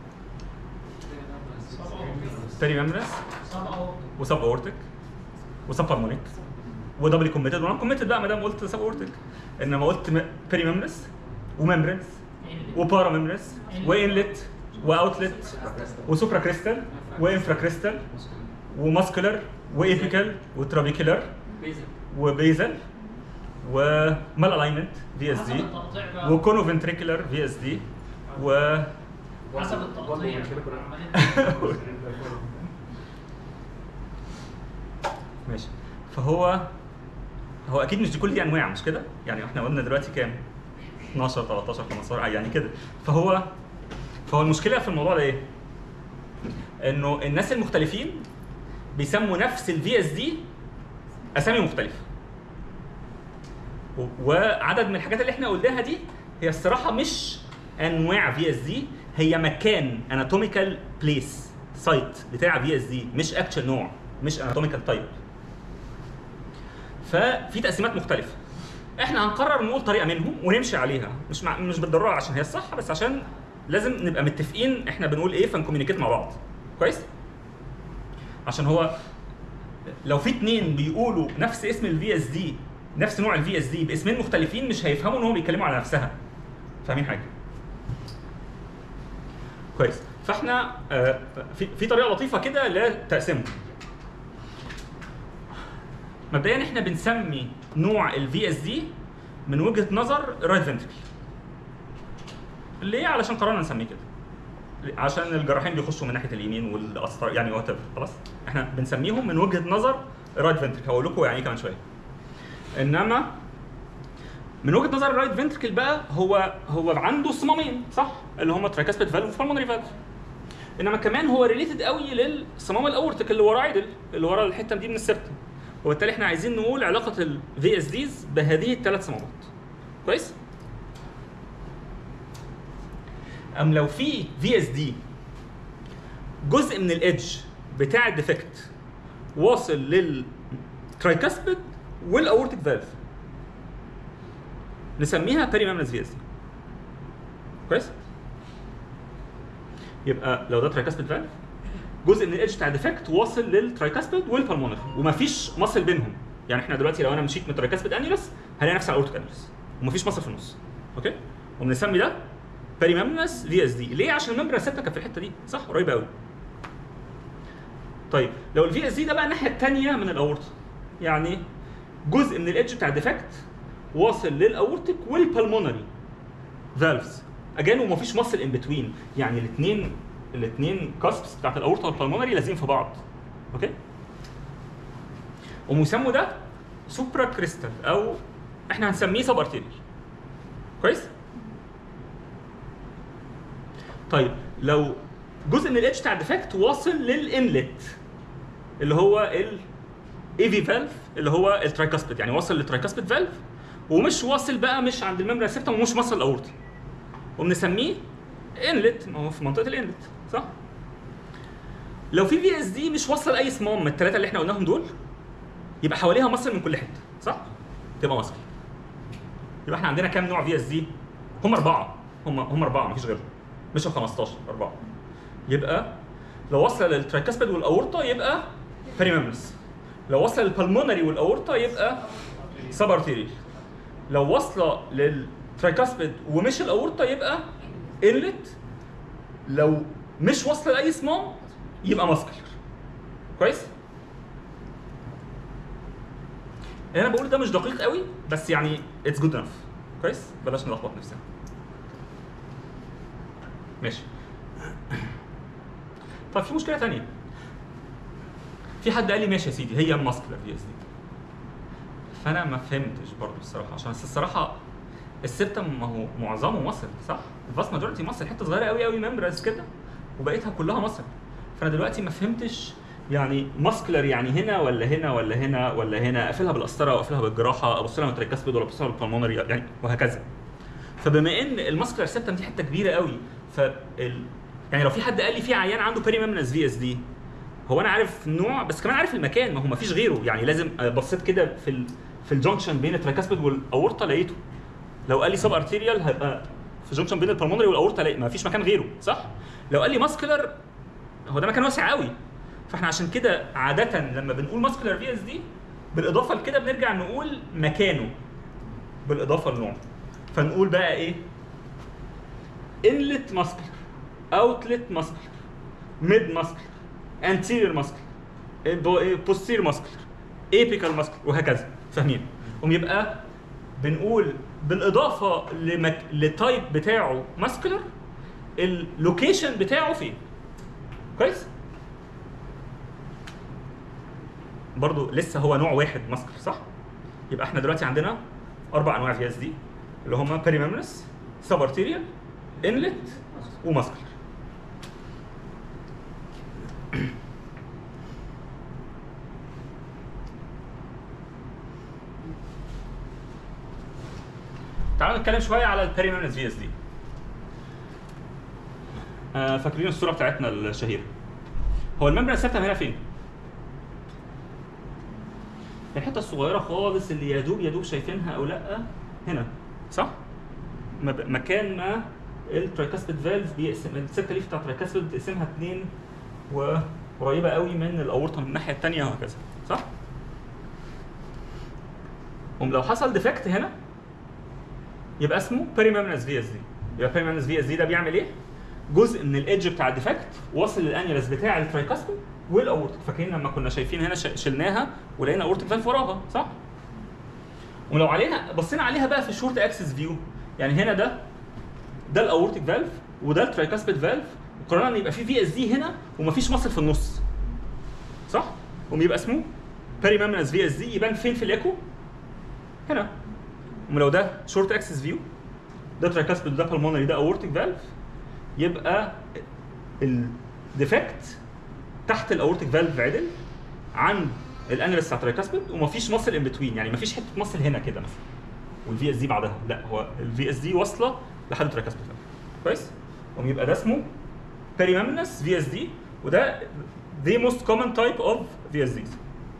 تاني ممرس وسب اورتك وسب هارمونيك ودبل كوميتد وانا كوميتد بقى ما دام قلت سب اورتك انما قلت بيري ممرس وممبرنس وبارا ممبرنس وانلت واوتلت وسوبرا كريستال وانفرا كريستال وماسكولار وايبيكال وترابيكولار وبيزل ومال الاينمنت في اس دي وكونو فنتريكولار في اس دي و حسب التقطيع ماشي فهو هو اكيد مش دي كل دي انواع مش كده؟ يعني احنا قلنا دلوقتي كام؟ 12 13 15 يعني كده فهو فهو المشكله في الموضوع ده ايه؟ انه الناس المختلفين بيسموا نفس الفي اس دي اسامي مختلفه و- وعدد من الحاجات اللي احنا قلناها دي هي الصراحه مش انواع في اس دي هي مكان اناتوميكال بليس سايت بتاع في اس دي مش اكشن نوع مش اناتوميكال تايب ففي تقسيمات مختلفه احنا هنقرر نقول طريقه منهم ونمشي عليها مش مع... مش بالضروره عشان هي الصح بس عشان لازم نبقى متفقين احنا بنقول ايه فنكوميونيكيت مع بعض كويس عشان هو لو في اتنين بيقولوا نفس اسم الفي اس دي نفس نوع الفي اس دي باسمين مختلفين مش هيفهموا ان هم بيتكلموا على نفسها فاهمين حاجه كويس فاحنا آه، في في طريقه لطيفه كده لتقسيمهم مبدئيا احنا بنسمي نوع الفي اس دي من وجهه نظر الرايت فنتركل ليه علشان قررنا نسميه كده عشان الجراحين بيخشوا من ناحيه اليمين والاسطر يعني وات خلاص احنا بنسميهم من وجهه نظر الرايت فنتركل هقول لكم يعني ايه كمان شويه انما من وجهه نظر الرايت فنتركل بقى هو هو عنده صمامين صح اللي هم ترايكاسبيد فالف وفالمونري فالف انما كمان هو ريليتد قوي للصمام الاورتيك اللي ورا عدل اللي ورا الحته دي من السبتم وبالتالي احنا عايزين نقول علاقه الفي اس ديز بهذه الثلاث صمامات كويس ام لو في في اس دي جزء من الايدج بتاع الديفكت واصل للترايكاسبيد والاورتيك فالف نسميها بيري مامنس في اس دي كويس يبقى لو ده ترايكاسبيد فالف جزء من الايدج بتاع الديفكت واصل للترايكاسبيد والبالمونري ومفيش مصل بينهم يعني احنا دلوقتي لو انا مشيت من الترايكاسبيد انيولس هلاقي نفسي على الاورتيك انيولس ومفيش مصل في النص اوكي وبنسمي ده بيري مامنس في اس دي ليه عشان الممبرا ثابته كانت في الحته دي صح قريبه قوي طيب لو الفي اس دي ده بقى الناحيه الثانيه من الاورطه يعني جزء من الايدج بتاع الديفكت واصل للاورتيك والبالمونري فالفز اجان ومفيش مصل ان بتوين يعني الاثنين الاثنين كاسبس بتاعت الاورطه والبالمونري لازقين في بعض اوكي ومسموا ده سوبرا كريستال او احنا هنسميه سب ارتيريال كويس طيب لو جزء من الاتش بتاع الديفكت واصل للانلت اللي هو ال اي في فالف اللي هو الترايكاسبيد يعني واصل للترايكاسبيد فالف ومش واصل بقى مش عند الممبرا سيبتم ومش واصل الاورطي وبنسميه انلت ما هو في منطقه الانلت صح لو في في اس دي مش واصل اي صمام من الثلاثه اللي احنا قلناهم دول يبقى حواليها مصل من كل حته صح تبقى مصل يبقى احنا عندنا كام نوع في اس دي هم اربعه هم هم اربعه مفيش غيرهم مش ال 15 اربعه يبقى لو وصل للترايكاسبيد والاورطه يبقى بريماملس لو وصل للبلمونري والاورطه يبقى سب ارتيريال لو واصله للترايكاسبيد ومش الاورطه يبقى انلت لو مش واصله لاي صمام يبقى ماسكلر كويس اللي انا بقول ده مش دقيق قوي بس يعني اتس جود انف كويس بلاش نلخبط نفسنا ماشي طب في مشكله تانية في حد قال لي ماشي يا سيدي هي ماسكلر في اس دي فانا ما فهمتش برضو الصراحه عشان بس الصراحه السبتم ما هو معظمه مصل صح؟ الفاست ماجورتي مصل حته صغيره قوي قوي ممبرز كده وبقيتها كلها مصل فانا دلوقتي ما فهمتش يعني ماسكلر يعني هنا ولا هنا ولا هنا ولا هنا اقفلها بالقسطره واقفلها بالجراحه ابص لها من التريكاسبيد ولا ابص لها بالبلمونري يعني وهكذا فبما ان الماسكلر سيبتم دي حته كبيره قوي فال يعني لو في حد قال لي في عيان عنده بيري ميمنس في اس دي هو انا عارف النوع بس كمان عارف المكان ما هو ما فيش غيره يعني لازم بصيت كده في ال... في الجنكشن بين التراكاسبيد والاورطه لقيته لو قال لي سب ارتيريال هيبقى في جنكشن بين البلمونري والاورطه ما فيش مكان غيره صح لو قال لي ماسكلر هو ده مكان واسع قوي فاحنا عشان كده عاده لما بنقول ماسكلر في اس دي بالاضافه لكده بنرجع نقول مكانه بالاضافه لنوعه فنقول بقى ايه انلت ماسكلر اوتلت ماسكلر ميد ماسكلر انتيريور ماسكلر بوستير ماسكلر ايبيكال ماسكلر وهكذا فاهمين قوم يبقى بنقول بالاضافه لمك... لتايب بتاعه ماسكلر اللوكيشن بتاعه فين كويس برضو لسه هو نوع واحد ماسكلر صح يبقى احنا دلوقتي عندنا اربع انواع في اس دي اللي هما بيريميمنس سب ارتيريال انلت وماسكلر تعالوا نتكلم شويه على البيريميمنس في اس دي فاكرين الصوره بتاعتنا الشهيره هو الممبران سيبتم هنا فين الحته الصغيره خالص اللي يا دوب يا دوب شايفينها او لا هنا صح؟ مب- مكان ما الترايكاسبيد فالف بيقسم السكه ليف بتاع الترايكاسبيد بتقسمها اتنين وقريبه قوي من الاورطه من الناحيه الثانيه وهكذا صح؟ قوم لو حصل ديفكت هنا يبقى اسمه بيريمامنس في اس دي يبقى بيريمامنس في اس دي ده بيعمل ايه؟ جزء من الايدج بتاع الديفكت واصل للانيولس بتاع الترايكاسبيد والاورتيك فاكرين لما كنا شايفين هنا ش- شلناها ولقينا اورتيك فالف وراها صح؟ ولو علينا بصينا عليها بقى في الشورت اكسس فيو يعني هنا ده ده الاورتيك فالف وده الترايكاسبيد فالف وقررنا ان يبقى في في اس دي هنا ومفيش مصل في النص صح؟ قوم يبقى اسمه بيريمامنس في اس دي يبان فين في الايكو؟ هنا قوم لو ده شورت اكسس فيو ده ترايكاسبيد ده بالمونري ده اورتيك فالف يبقى الديفكت تحت الاورتيك فالف عدل عند الانرس بتاع الترايكاسبيد ومفيش مصل ان بتوين يعني مفيش حته مصل هنا كده مثلا والفي اس دي بعدها لا هو الفي اس دي واصله لحد الترايكاسبيد فالف كويس قوم يبقى ده اسمه بيريمامنس في اس دي وده the most common type of VSDs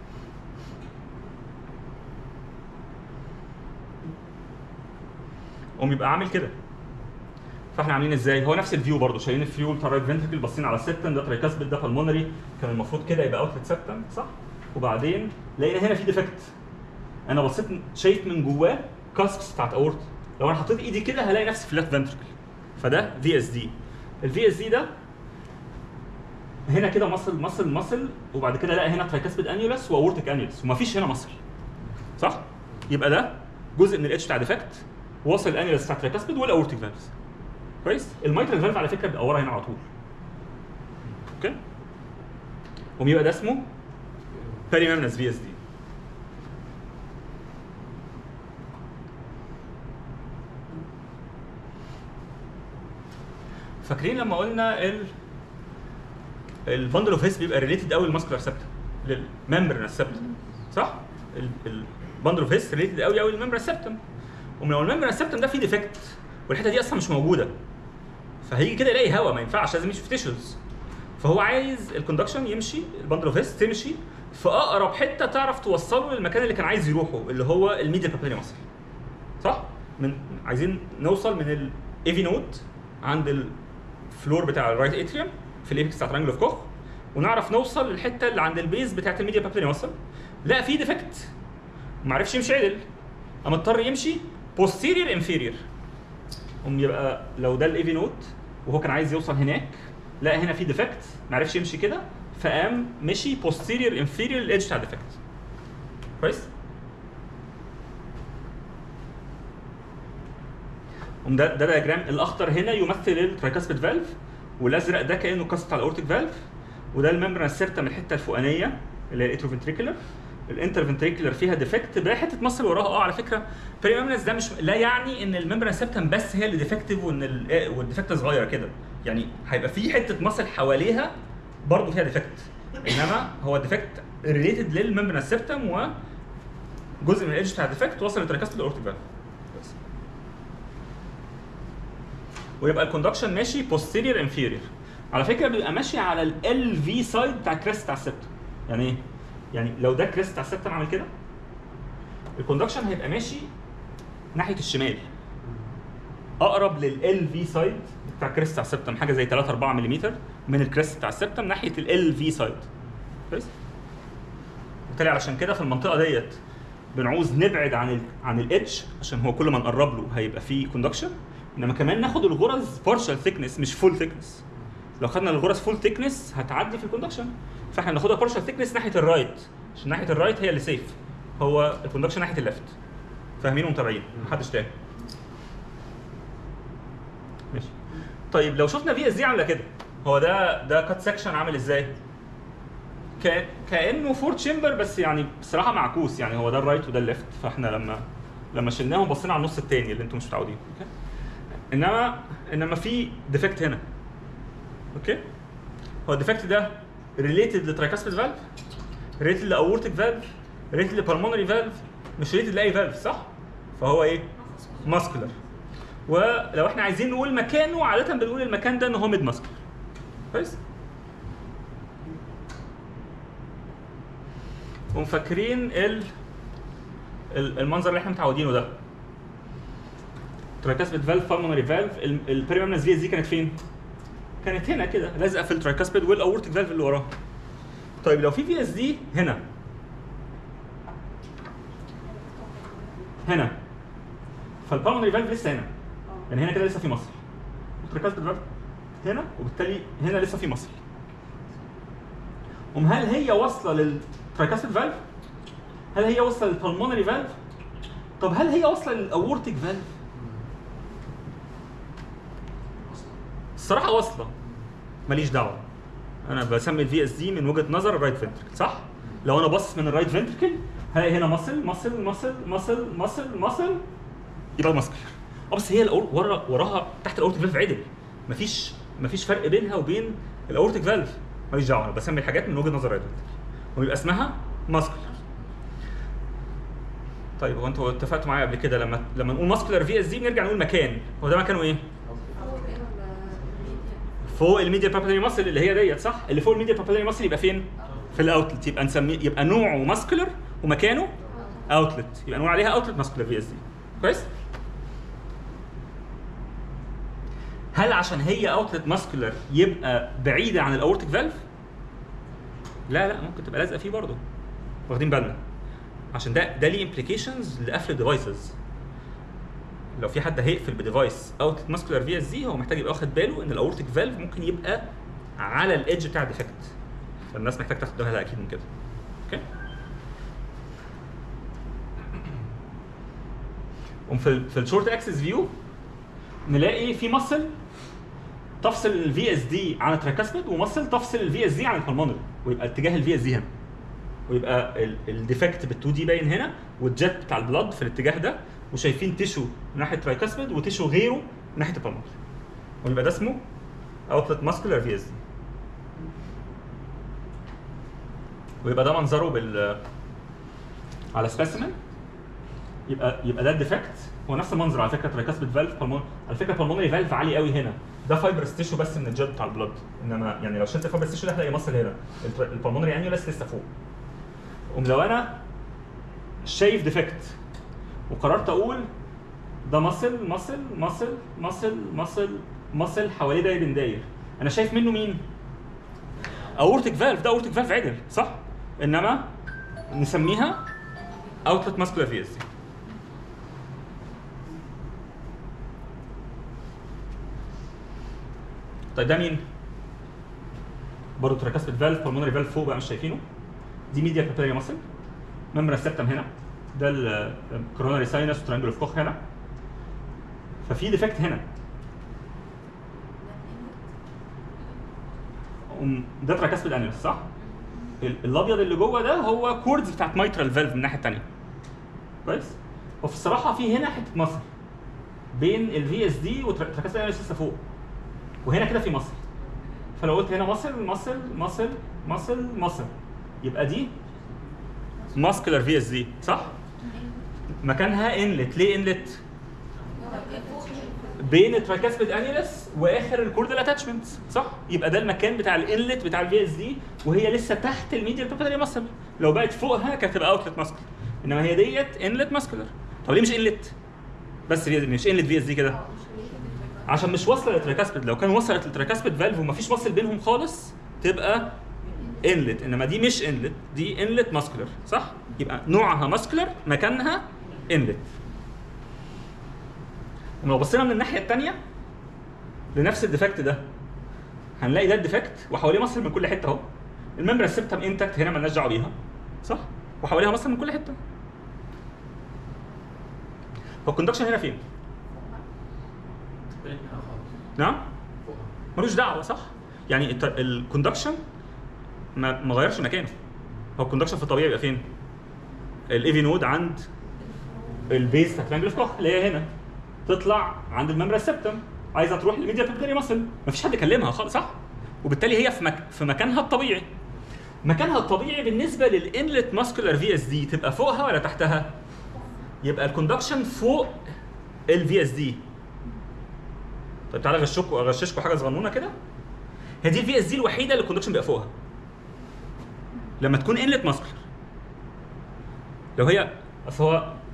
قوم يبقى عامل كده فاحنا عاملين ازاي؟ هو نفس الفيو برضه شايلين الفيو بتاع الرايت فنتركل باصين على السبتم ده ترايكاسبيد ده بالمونري كان المفروض كده يبقى اوتلت سبتم صح؟ وبعدين لقينا هنا في ديفكت انا بصيت شايف من جواه كاسكس بتاعت اورت لو انا حطيت ايدي كده هلاقي نفسي فلات فنتركل فده في اس دي الفي اس دي ده هنا كده مصل مصل مصل وبعد كده لا هنا ترايكاسبيد انيولس واورتيك انيولس ومفيش هنا مصل صح؟ يبقى ده جزء من الاتش بتاع ديفكت واصل الانيولس بتاع ترايكاسبيد والاورتيك فالفز كويس؟ الميترال فالف على فكره بيبقى ورا هنا على طول اوكي؟ قوم يبقى ده اسمه بيريمامنس في اس دي فاكرين لما قلنا ال البندل اوف هيس بيبقى ريليتد قوي للماسكولار سبتم للممبرنس سبتم صح؟ البندل اوف هيس ريليتد قوي قوي للممبرنس سبتم ولو الممبرنس سبتم ده فيه ديفكت والحته دي اصلا مش موجوده فهيجي كده يلاقي هواء ما ينفعش لازم يمشي في تيشوز فهو عايز الكوندكشن يمشي البندل اوف هيس تمشي في اقرب حته تعرف توصله للمكان اللي كان عايز يروحه اللي هو الميديا بابيلي ماسل صح؟ من عايزين نوصل من الايفي نود عند الفلور بتاع الرايت اتريوم في الايبكس بتاع ترانجل اوف كوخ ونعرف نوصل للحته اللي عند البيز بتاعت الميديا بابيلي ماسل لا في ديفكت ما عرفش يمشي عدل اما اضطر يمشي posterior inferior قوم يبقى لو ده الايفي نود وهو كان عايز يوصل هناك لا هنا في ديفكت ما عرفش يمشي كده فقام مشي posterior inferior للإيدج بتاع الديفكت كويس قوم ده ده دياجرام الاخضر هنا يمثل الترايكاسبيد فالف والازرق ده كانه كاست بتاع الاورتيك فالف وده الممبران سيرتا من الحته الفوقانيه اللي هي الاتروفنتريكولر الانترفنتريكولر فيها ديفكت بحته مصل وراها اه على فكره بريمامنس ده مش لا يعني ان الممبران سيبتم بس هي اللي ديفكتيف وان ال- والديفكت صغير كده يعني هيبقى في حته مصل حواليها برضه فيها ديفكت انما هو الديفكت ريليتد للممبران سيبتم وجزء من الايدج بتاع الديفكت وصل لتراكاسبيد الاورتيك فالف بس. ويبقى الكوندكشن ماشي posterior inferior على فكره بيبقى ماشي على ال في سايد بتاع الكريست بتاع السبتم يعني ايه؟ يعني لو ده الكريست بتاع السبتم عامل كده الكوندكشن هيبقى ماشي ناحيه الشمال اقرب لل في سايد بتاع الكريست بتاع السبتم حاجه زي 3 4 ملم من الكريست بتاع السبتم ناحيه ال في سايد كويس وبالتالي علشان كده في المنطقه ديت بنعوز نبعد عن ال عن الاتش عشان هو كل ما نقرب له هيبقى فيه كوندكشن انما كمان ناخد الغرز بارشال ثيكنس مش فول ثيكنس لو خدنا الغرز فول ثيكنس هتعدي في الكوندكشن فاحنا بناخدها بارشال ثيكنس ناحيه الرايت عشان ناحيه الرايت هي اللي سيف هو الكوندكشن ناحيه الليفت فاهمين ومتابعين محدش تاني ماشي طيب لو شفنا في اس دي عامله كده هو ده ده كات سكشن عامل ازاي؟ كأ- كانه فور تشامبر بس يعني بصراحه معكوس يعني هو ده الرايت وده الليفت فاحنا لما لما شلناهم بصينا على النص التاني اللي انتم مش متعودين اوكي انما انما في ديفكت هنا اوكي هو الديفكت ده ريليتد لترايكاسبيد فالف ريليتد لاورتيك فالف ريليتد لبلمونري فالف مش ريليتد لاي فالف صح فهو ايه ماسكولار ولو احنا عايزين نقول مكانه عاده بنقول المكان ده ان هو ميد ماسكولار كويس ومفكرين ال ال- المنظر اللي احنا متعودينه ده ترايكاسبيد فالف بالمونري فالف البريمنس في اس دي كانت فين؟ كانت هنا كده لازقه في الترايكاسبيد والاورتيك فالف اللي وراه طيب لو في في اس دي هنا هنا فالبالمونري فالف لسه هنا يعني هنا كده لسه في مصل الترايكاسبيد فالف هنا وبالتالي هنا لسه في مصل أم هل هي واصله للترايكاسبيد فالف؟ هل هي واصله للبلمونري فالف؟ طب هل هي واصله للاورتيك فالف؟ الصراحه واصله ماليش دعوه انا بسمي الفي اس دي من وجهه نظر الرايت فنتركل صح؟ لو انا باصص من الرايت فنتركل هلاقي هنا مصل مصل مصل مصل مصل مصل يبقى ماسكلر اه بس هي الأور... ورا وراها تحت الاورتيك فالف عدل مفيش مفيش فرق بينها وبين الاورتيك فالف ماليش دعوه انا بسمي الحاجات من وجهه نظر الرايت فنتركل ويبقى اسمها ماسكلر طيب هو انتوا اتفقتوا معايا قبل كده لما لما نقول ماسكلر في اس دي بنرجع نقول مكان هو ده مكانه ايه؟ فوق الميديا بابيلاري ماسل اللي هي ديت صح؟ اللي فوق الميديا بابيلاري ماسل يبقى فين؟ في الاوتلت يبقى نسميه يبقى نوعه ماسكولر ومكانه اوتلت يبقى نقول عليها اوتلت ماسكولر في اس دي كويس؟ هل عشان هي اوتلت ماسكولر يبقى بعيده عن الاورتيك فالف؟ لا لا ممكن تبقى لازقه فيه برضه واخدين بالنا عشان ده ده ليه امبليكيشنز لقفل الديفايسز لو في حد هيقفل بديفايس اوتلت ماسكولار في اس دي هو محتاج يبقى واخد باله ان الاورتيك فالف ممكن يبقى على الايدج بتاع الديفكت فالناس محتاج تاخد بالها اكيد من كده اوكي قوم في ال في الشورت اكسس فيو نلاقي في مصل تفصل الفي اس دي عن التراكاسبيد ومصل تفصل الفي اس دي عن البلمونري ويبقى اتجاه الفي اس دي هنا ويبقى الديفكت بال 2 دي باين هنا والجت بتاع البلد في الاتجاه ده وشايفين تيشو من ناحيه ترايكاسبيد وتيشو غيره من ناحيه البلمونري ويبقى ده اسمه اوتلت ماسكولار في اس دي ويبقى ده منظره بال على سبيسيمن يبقى يبقى ده الديفكت هو نفس المنظر على فكره ترايكاسبيد فالف بالمون على فكره البلمونري فالف عالي قوي هنا ده فايبرس تيشو بس من الجد بتاع البلد انما يعني لو شلت الفايبرس تيشو ده هتلاقي مصل هنا البلمونري انيولس لسه فوق قوم لو انا شايف ديفكت وقررت اقول ده مصل مصل مصل مصل مصل مصل حواليه داير داير انا شايف منه مين؟ اورتيك فالف ده اورتيك فالف عدل صح؟ انما نسميها اوتلت ماسكولار في اس دي طيب ده مين؟ برضه تراكاسبيد فالف بالمونري فالف فوق بقى مش شايفينه دي ميديا بابيلاري ماسل ممبرا سيبتم هنا ده الكوروناري ساينس وترانجل اوف كوخ هنا ففي ديفكت هنا أم- ده تراكاسبيد انيلس صح؟ ال- الابيض اللي جوه ده هو كوردز بتاعت مايترال فالف من الناحيه الثانيه كويس؟ وفي الصراحه في هنا حته مصل بين الفي اس دي وتراكاسبيد انيلس لسه فوق وهنا كده في مصل فلو قلت هنا مصل مصل مصل مصل مصل يبقى دي ماسكولار في اس دي صح؟ مكانها انلت ليه انلت؟ بين الترايكاسبيد انيلس واخر الكوردال اتاتشمنت صح؟ يبقى ده المكان بتاع الانلت بتاع الفي اس دي وهي لسه تحت الميديال بابيلاري ماسل لو بقت فوقها كانت تبقى اوتلت ماسكولار انما هي ديت انلت ماسكولار طب ليه مش انلت؟ بس في مش انلت في اس دي كده عشان مش واصله للتراكاسبيد لو كان وصلت للتراكاسبيد فالف ومفيش واصل بينهم خالص تبقى انلت انما دي مش انلت دي انلت ماسكولار صح؟ يبقى نوعها ماسكولار مكانها انلت ولو بصينا من الناحيه الثانيه لنفس الديفكت ده هنلاقي ده الديفكت وحواليه مصل من كل حته اهو الممبر السبتم انتكت هنا مالناش دعوه بيها صح؟ وحواليها مصل من كل حته هو الكوندكشن هنا فين؟ بعيد منها خالص نعم؟ فوقها ملوش دعوه صح؟ يعني الكوندكشن ما ما غيرش مكانه هو الكوندكشن في الطبيعي يبقى فين؟ الايفي نود عند البيز بتاعت الانجل كوخ اللي هي هنا تطلع عند الممبر السبتم عايزه تروح للميديا بيبتري ماسل مفيش حد كلمها خالص صح؟ وبالتالي هي في مك... في مكانها الطبيعي مكانها الطبيعي بالنسبه للانلت ماسكولار في اس دي تبقى فوقها ولا تحتها؟ يبقى الكوندكشن فوق الفي اس دي طيب تعالى اغشكم اغششكم حاجه صغنونه كده هي دي الفي اس دي الوحيده اللي الكوندكشن بيبقى فوقها لما تكون انلت ماسكولار لو هي اصل هو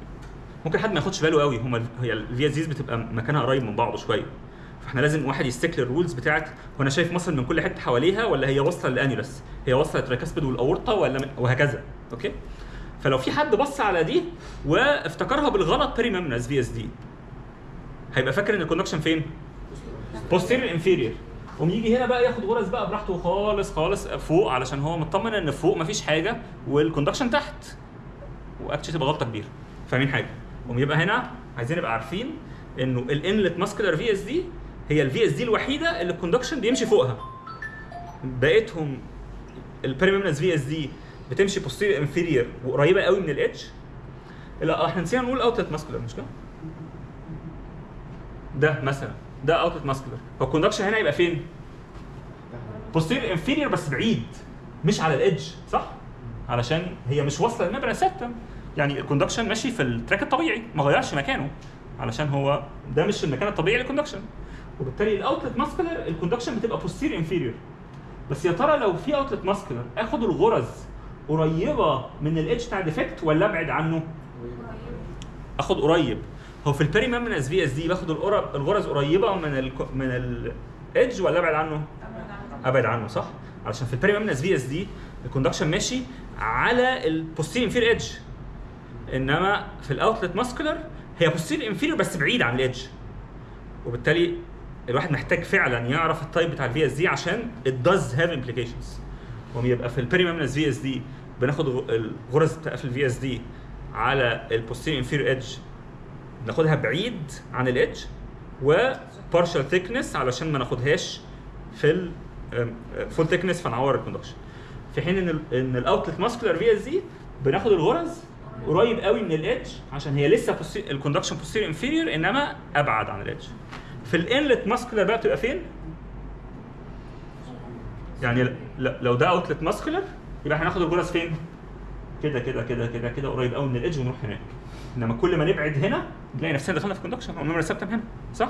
ممكن حد ما ياخدش باله قوي هما هي الفي اس ديز بتبقى مكانها قريب من بعضه شويه فاحنا لازم واحد يستيك للرولز بتاعت هو انا شايف مصل من كل حته حواليها ولا هي واصله للانيولس هي واصله للتراكسبيد والاورطه ولا م- وهكذا اوكي فلو في حد بص على دي وافتكرها بالغلط بري ميمنس في اس دي هيبقى فاكر ان الكوندكشن فين؟ posterior inferior قوم يجي هنا بقى ياخد غرز بقى براحته خالص خالص فوق علشان هو مطمن ان فوق مفيش حاجه والكوندكشن تحت واكشلي تبقى غلطه كبيره فاهمين حاجه قوم يبقى هنا عايزين نبقى عارفين انه الانلت ماسكولار في اس دي هي الفي اس دي الوحيده اللي الكوندكشن بيمشي فوقها بقيتهم البريميمنس في اس دي بتمشي posterior inferior وقريبه قوي من الاتش لا احنا نسينا نقول اوتلت ماسكولار مش كده؟ ده مثلا ده اوتلت ماسكولار هو الكوندكشن هنا يبقى فين؟ posterior inferior بس بعيد مش على الادج صح؟ علشان هي مش واصله للمبنى السبتم يعني الكوندكشن ماشي في التراك الطبيعي ما غيرش مكانه علشان هو ده مش المكان الطبيعي للكوندكشن وبالتالي الاوتلت ماسكولار الكوندكشن بتبقى posterior inferior بس يا ترى لو في اوتلت ماسكولار اخد الغرز قريبه من الاتش بتاع ديفكت ولا ابعد عنه؟ اخد قريب هو في البيري ميمنس في اس دي باخد القرب الغرز قريبه من ال من الايدج ولا ابعد عنه؟ ابعد عنه صح؟ علشان في البيري ميمنس في اس دي الكوندكشن ماشي على البوستير انفير ايدج انما في الاوتلت ماسكولار هي بوستير انفير بس بعيد عن الايدج وبالتالي الواحد محتاج فعلا يعرف التايب بتاع الفي اس دي عشان it does have implications ويبقى في البيري ميمنس في اس دي بناخد غ- الغرز بتاع في الفي اس دي على البوستير انفير ايدج ناخدها بعيد عن الادج وبارشال ثيكنس علشان ما ناخدهاش في ال فول ثيكنس فنعور الكوندكشن في حين ان ال ان الاوتلت ماسكولار في اس دي بناخد الغرز قريب قوي من الادج عشان هي لسه الكوندكشن بوستير انفيريور انما ابعد عن الادج في الانلت ماسكولار بقى بتبقى فين؟ يعني ل- ل- لو ده اوتلت ماسكولار يبقى هناخد الغرز فين؟ كده كده كده كده كده قريب قوي من الادج ونروح هناك انما كل ما نبعد هنا نلاقي نفسنا دخلنا في كوندكشن او نمر سبتم هنا صح؟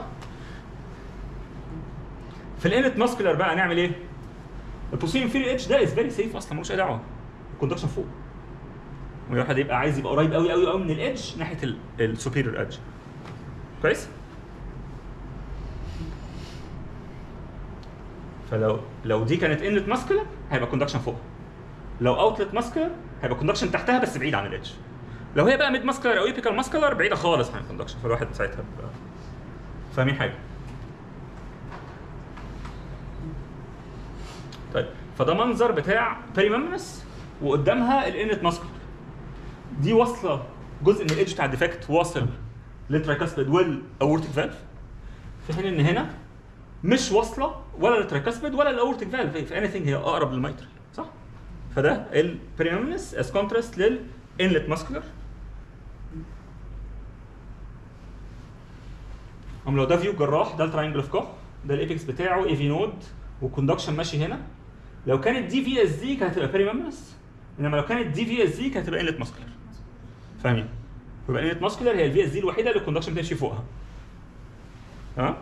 في الانت ماسكولار بقى نعمل ايه؟ البوسيل انفيريور اتش ده از فيري سيف اصلا ملوش اي دعوه الكوندكشن فوق الواحد يبقى عايز يبقى قريب قوي قوي قوي من الادج ناحيه السوبيريور ادج كويس؟ فلو لو دي كانت انلت ماسكولار هيبقى كوندكشن فوق لو اوتلت ماسكولار هيبقى كوندكشن تحتها بس بعيد عن الادج لو هي بقى ميد ماسكولار او ايبيكال ماسكولار بعيده خالص عن الكوندكشن فالواحد ساعتها بيبقى فاهمين حاجه طيب فده منظر بتاع بيريممنس وقدامها الانت ماسكولار دي واصله جزء من الايدج بتاع الديفكت واصل للترايكاسبيد والاورتيك فالف في حين ان هنا مش واصله ولا للترايكاسبيد ولا للاورتيك فالف في اني هي اقرب للميترال صح؟ فده البريمنس از كونتراست للانلت ماسكولار أم لو ده فيو جراح ده التراينجل اوف كوخ ده الايبكس بتاعه اي في نود والكوندكشن ماشي هنا لو كانت دي في اس دي كانت هتبقى بيريممنس انما لو كانت دي في اس دي كانت هتبقى انلت ماسكولار فاهمين؟ يبقى انلت ماسكولار هي الفي اس دي الوحيده اللي الكوندكشن بتمشي فوقها ها؟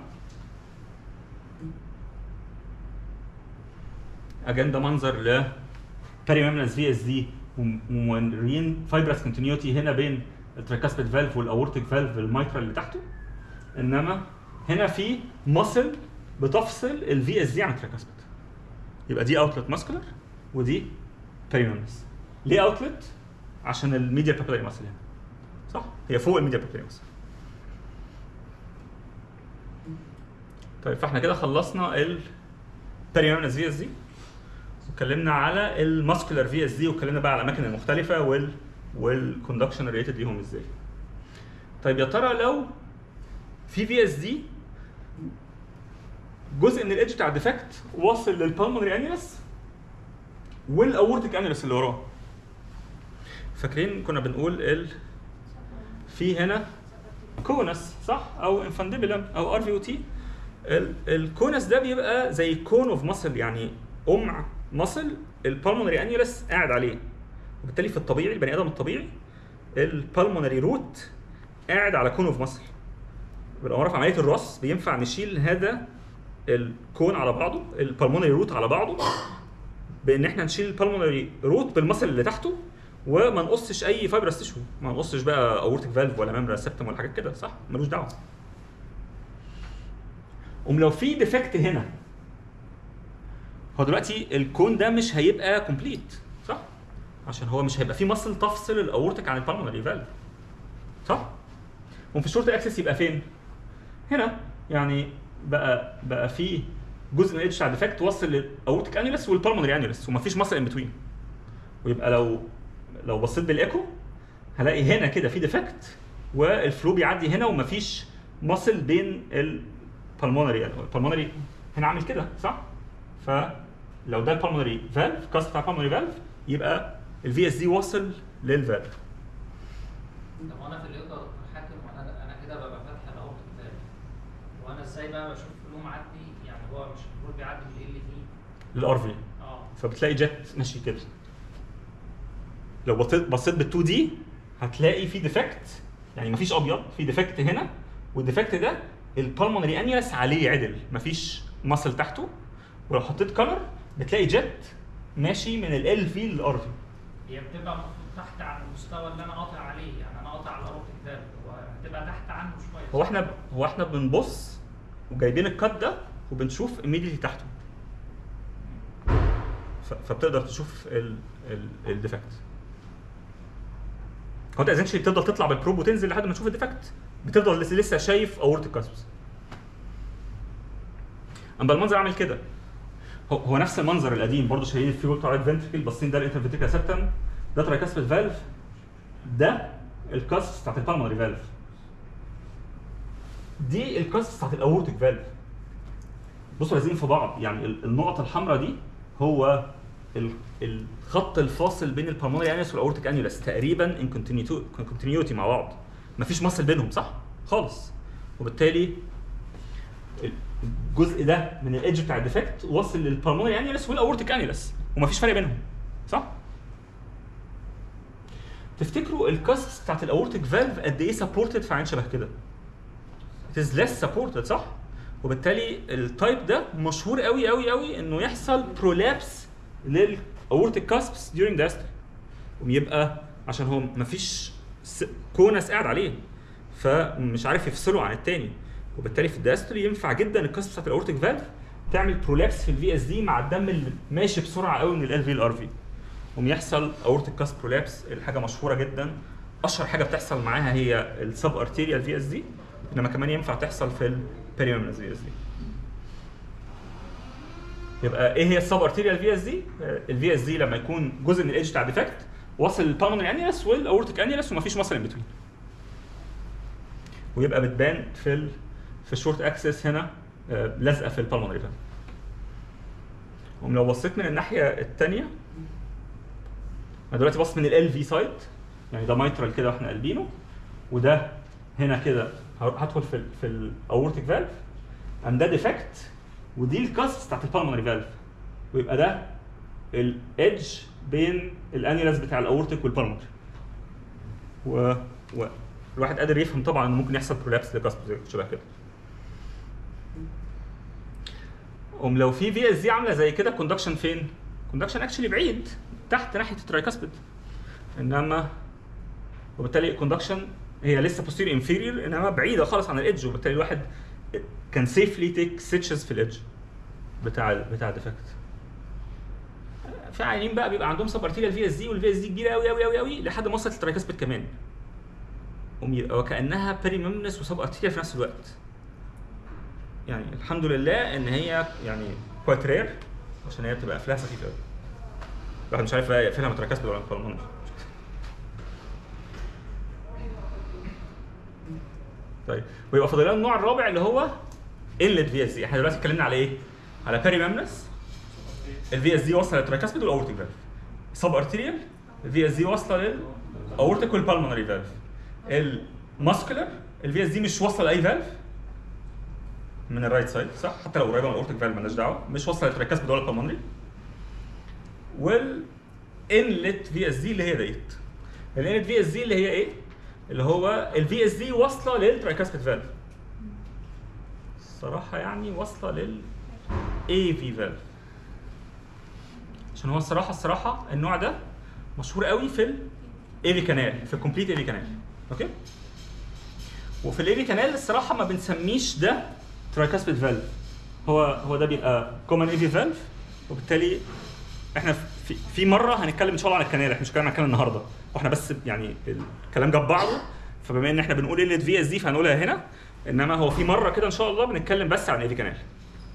اجان ده منظر ل بيريممنس في اس دي وموريين فايبرس كونتينيوتي هنا بين التراكاسبيد فالف والاورتيك فالف الميترال اللي تحته انما هنا في ماسل بتفصل الفي اس دي عن التراكاسبيد يبقى دي اوتلت ماسكولار ودي بيريممنس ليه اوتلت؟ عشان الميديا بابيلاري ماسل هنا صح؟ هي فوق الميديا بابيلاري ماسل طيب فاحنا كده خلصنا ال بيريممنس في اس دي واتكلمنا على الماسكولار في اس دي واتكلمنا بقى على الاماكن المختلفه وال والكوندكشن ريليتد ليهم ازاي طيب يا ترى لو في في اس دي جزء من الايدج بتاع الديفكت واصل للبالمونري انيلس والاورتيك انيلس اللي وراه فاكرين كنا بنقول ال في هنا كونس صح او انفانديبولم او ار في او تي الكونس ده بيبقى زي كون اوف ماسل يعني قمع ماسل البالمونري انيلس قاعد عليه وبالتالي في الطبيعي البني ادم الطبيعي البالمونري روت قاعد على كون اوف ماسل بالاماره في عمليه الرص بينفع نشيل هذا الكون على بعضه البالمونري روت على بعضه بان احنا نشيل البالمونري روت بالمسل اللي تحته وما نقصش اي فايبرس تشو ما نقصش بقى اورتيك فالف ولا ممبرا سبتم ولا حاجات كده صح ملوش دعوه قوم لو في ديفكت هنا هو دلوقتي الكون ده مش هيبقى كومبليت صح عشان هو مش هيبقى فيه مصل تفصل الاورتيك عن البالمونري فالف صح وفي الشورت اكسس يبقى فين هنا يعني بقى بقى في جزء من الاتش بتاع الديفكت وصل للاورتيك انيولس والبالمونري انيولس ومفيش مصل ان بتوين ويبقى لو لو بصيت بالايكو هلاقي هنا كده في ديفكت والفلو بيعدي هنا ومفيش مصل بين البالمونري يعني البالمونري هنا عامل كده صح؟ فلو ده البالمونري فالف كاست بتاع البالمونري فالف يبقى الفي اس دي واصل للفالف طب وانا في اليوتا حاكم وانا انا كده ببقى فاتح الاوت بتاعي وانا ازاي بقى بشوف فلو معدي يعني هو مش المفروض بيعدي من ايه اللي فيه للار في اه فبتلاقي جت ماشي كده لو بصيت بصيت بال 2 دي هتلاقي في ديفكت يعني مفيش ابيض في ديفكت هنا والديفكت ده البالمونري انيلس عليه عدل مفيش مصل تحته ولو حطيت كلر بتلاقي جت ماشي من ال في للار في هي بتبقى المفروض تحت عن المستوى اللي انا قاطع عليه يعني انا قاطع على الاوتيك ده هتبقى تحت عنه شويه هو احنا هو احنا بنبص وجايبين الكات ده وبنشوف immediately تحته ف- فبتقدر تشوف الديفكت هو انت اسينشلي بتفضل تطلع بالبروب وتنزل لحد ما تشوف الديفكت بتفضل لسه, لسه شايف اورتيك كاسبس اما المنظر عامل كده هو, هو نفس المنظر القديم برضه شايلين الفيول بتاع الرايت فنتركل باصين ده الانترفنتريكال سبتم ده ترايكاسبل فالف ده الكاسبس بتاعت البالمونري فالف دي الكاسبس بتاعت الاورتيك فالف بصوا لازقين في بعض يعني ال- النقط الحمراء دي هو ال- الخط الفاصل بين البالمونري انيوس والاورتيك انيولس تقريبا ان كونتينيوتي مع بعض مفيش مصل بينهم صح خالص وبالتالي الجزء ده من الايدج بتاع الديفكت وصل للبالمونري انيولس والاورتيك انيولس ومفيش فرق بينهم صح تفتكروا الكاسبس بتاعت الاورتيك فالف قد ايه سبورتد في عين شبه كده it is less supported صح؟ وبالتالي التايب ده مشهور قوي قوي قوي انه يحصل prolapse للاورتيك كاسبس during diastole ويبقى عشان هو مفيش س- كونس قاعد عليه فمش عارف يفصله عن التاني وبالتالي في الداستولي ينفع جدا الكاسبس بتاعت الاورتيك فالف تعمل برولابس في الفي اس دي مع الدم اللي ماشي بسرعه قوي من ال في للار في قوم يحصل اورتيك كاسب برولابس الحاجه مشهوره جدا اشهر حاجه بتحصل معاها هي السب ارتيريال في اس دي انما كمان ينفع تحصل في البيريمنس في اس دي يبقى ايه هي السب ارتيريال في اس دي الفي اس دي لما يكون جزء من الايدج بتاع ديفكت واصل للبالمونري انيلس والاورتيك انيلس ومفيش مصل ان بتوين ويبقى بتبان في ال في الشورت اكسس هنا آه، لازقه في البالمونري فالف لو بصيت من الناحيه الثانيه انا دلوقتي بص من ال في سايد يعني ده مايترال كده واحنا قلبينه وده هنا كده هروح- هدخل في ال في الاورتيك فالف ام ده ديفكت ودي الكاسبس بتاعت البالمونري فالف ويبقى ده الايدج بين الانيلاس بتاع الاورتيك والبالمونري و... و... الواحد قادر يفهم طبعا انه ممكن يحصل برولابس لكاسب شبه كده قوم لو في في اس دي عامله زي كده كوندكشن فين؟ كوندكشن اكشلي بعيد تحت ناحيه الترايكاسبيد انما وبالتالي الكوندكشن هي لسه posterior انفيريور انما بعيده خالص عن الايدج وبالتالي الواحد كان سيفلي تيك ستيتشز في الايدج بتاع ال بتاع الديفكت في عيانين بقى بيبقى عندهم سب ارتيريال في اس دي والفي اس دي كبيره قوي قوي قوي قوي لحد ما وصلت الترايكاسبيد كمان قوم يبقى وكانها بيريممنس وسب ارتيريال في نفس الوقت يعني الحمد لله ان هي يعني كويت رير عشان هي بتبقى قفلها سخيف قوي الواحد مش عارف بقى يقفلها متراكسبل ولا بالمونر طيب ويبقى فاضل لنا النوع الرابع اللي هو انلت في اس دي احنا دلوقتي اتكلمنا على ايه؟ على بيري مامنس الفي اس دي واصله للتراكاسبيد والاورتيك فالف سب ارتيريال الفي اس دي واصله للاورتيك والبالمونري فالف الماسكولار الفي اس دي مش واصله لاي فالف من الرايت سايد صح حتى لو قريبه من الاورتيك فالف مالناش دعوه مش واصله للتراكاسبيد ولا البالمونري والانلت في اس دي اللي هي ديت الانلت في اس دي اللي هي ايه؟ اللي هو الفي اس دي واصله للترايكاسبيد فالف الصراحه يعني واصله لل اي في فالف عشان هو الصراحه الصراحه النوع ده مشهور قوي في الايفي كانال في الكومبليت ايفي كانال اوكي وفي الايفي كانال الصراحه ما بنسميش ده ترايكاسبيد فالف هو هو ده بيبقى كومن ايفي فالف وبالتالي احنا في في مره هنتكلم ان شاء الله عن الكنال احنا مش هنتكلم عن الكنال النهارده واحنا بس يعني الكلام جاب بعضه فبما ان احنا بنقول ان في اس دي فهنقولها هنا انما هو في مره كده ان شاء الله بنتكلم بس عن ايفي كانال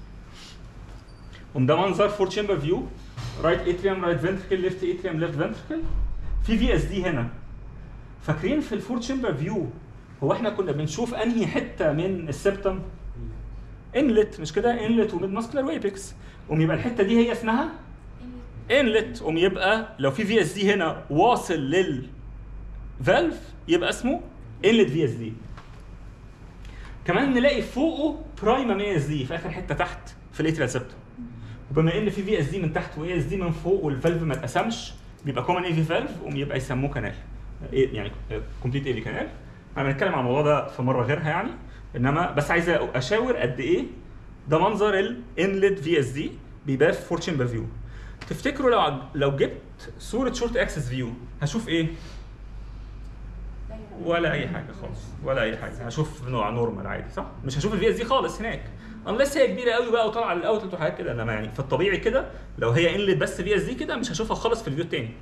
وده منظر فور تشامبر فيو رايت اتريوم رايت فنتركل ليفت اتريوم ليفت فنتركل في في اس دي هنا فاكرين في الفور تشامبر فيو هو احنا كنا بنشوف انهي حته من السبتم انلت مش كده انلت وميد ماسكولار ويبكس قوم يبقى الحته دي هي اسمها انلت قوم يبقى لو في في اس دي هنا واصل للفالف يبقى اسمه انلت في اس دي كمان نلاقي فوقه برايم ام اس دي في اخر حته تحت في الاتريال سبتم وبما ان في في اس دي من تحت واي اس دي من فوق والفالف ما اتقسمش بيبقى كومن اي في فالف قوم يبقى يسموه كانال إيه يعني كومبليت اي في كانال انا بنتكلم عن الموضوع ده في مره غيرها يعني انما بس عايز اشاور قد ايه ده منظر الانلت في اس دي بيبقى في فور تشامبر فيو تفتكروا لو عج- لو جبت صوره شورت اكسس فيو هشوف ايه؟ ولا اي حاجه خالص ولا اي حاجه هشوف نوع نورمال عادي صح؟ مش هشوف الفي اس دي خالص هناك unless هي كبيره قوي بقى وطالعه للاوتلت وحاجات كده انما يعني في الطبيعي كده لو هي انلت بس في اس دي كده مش هشوفها خالص في الفيو التاني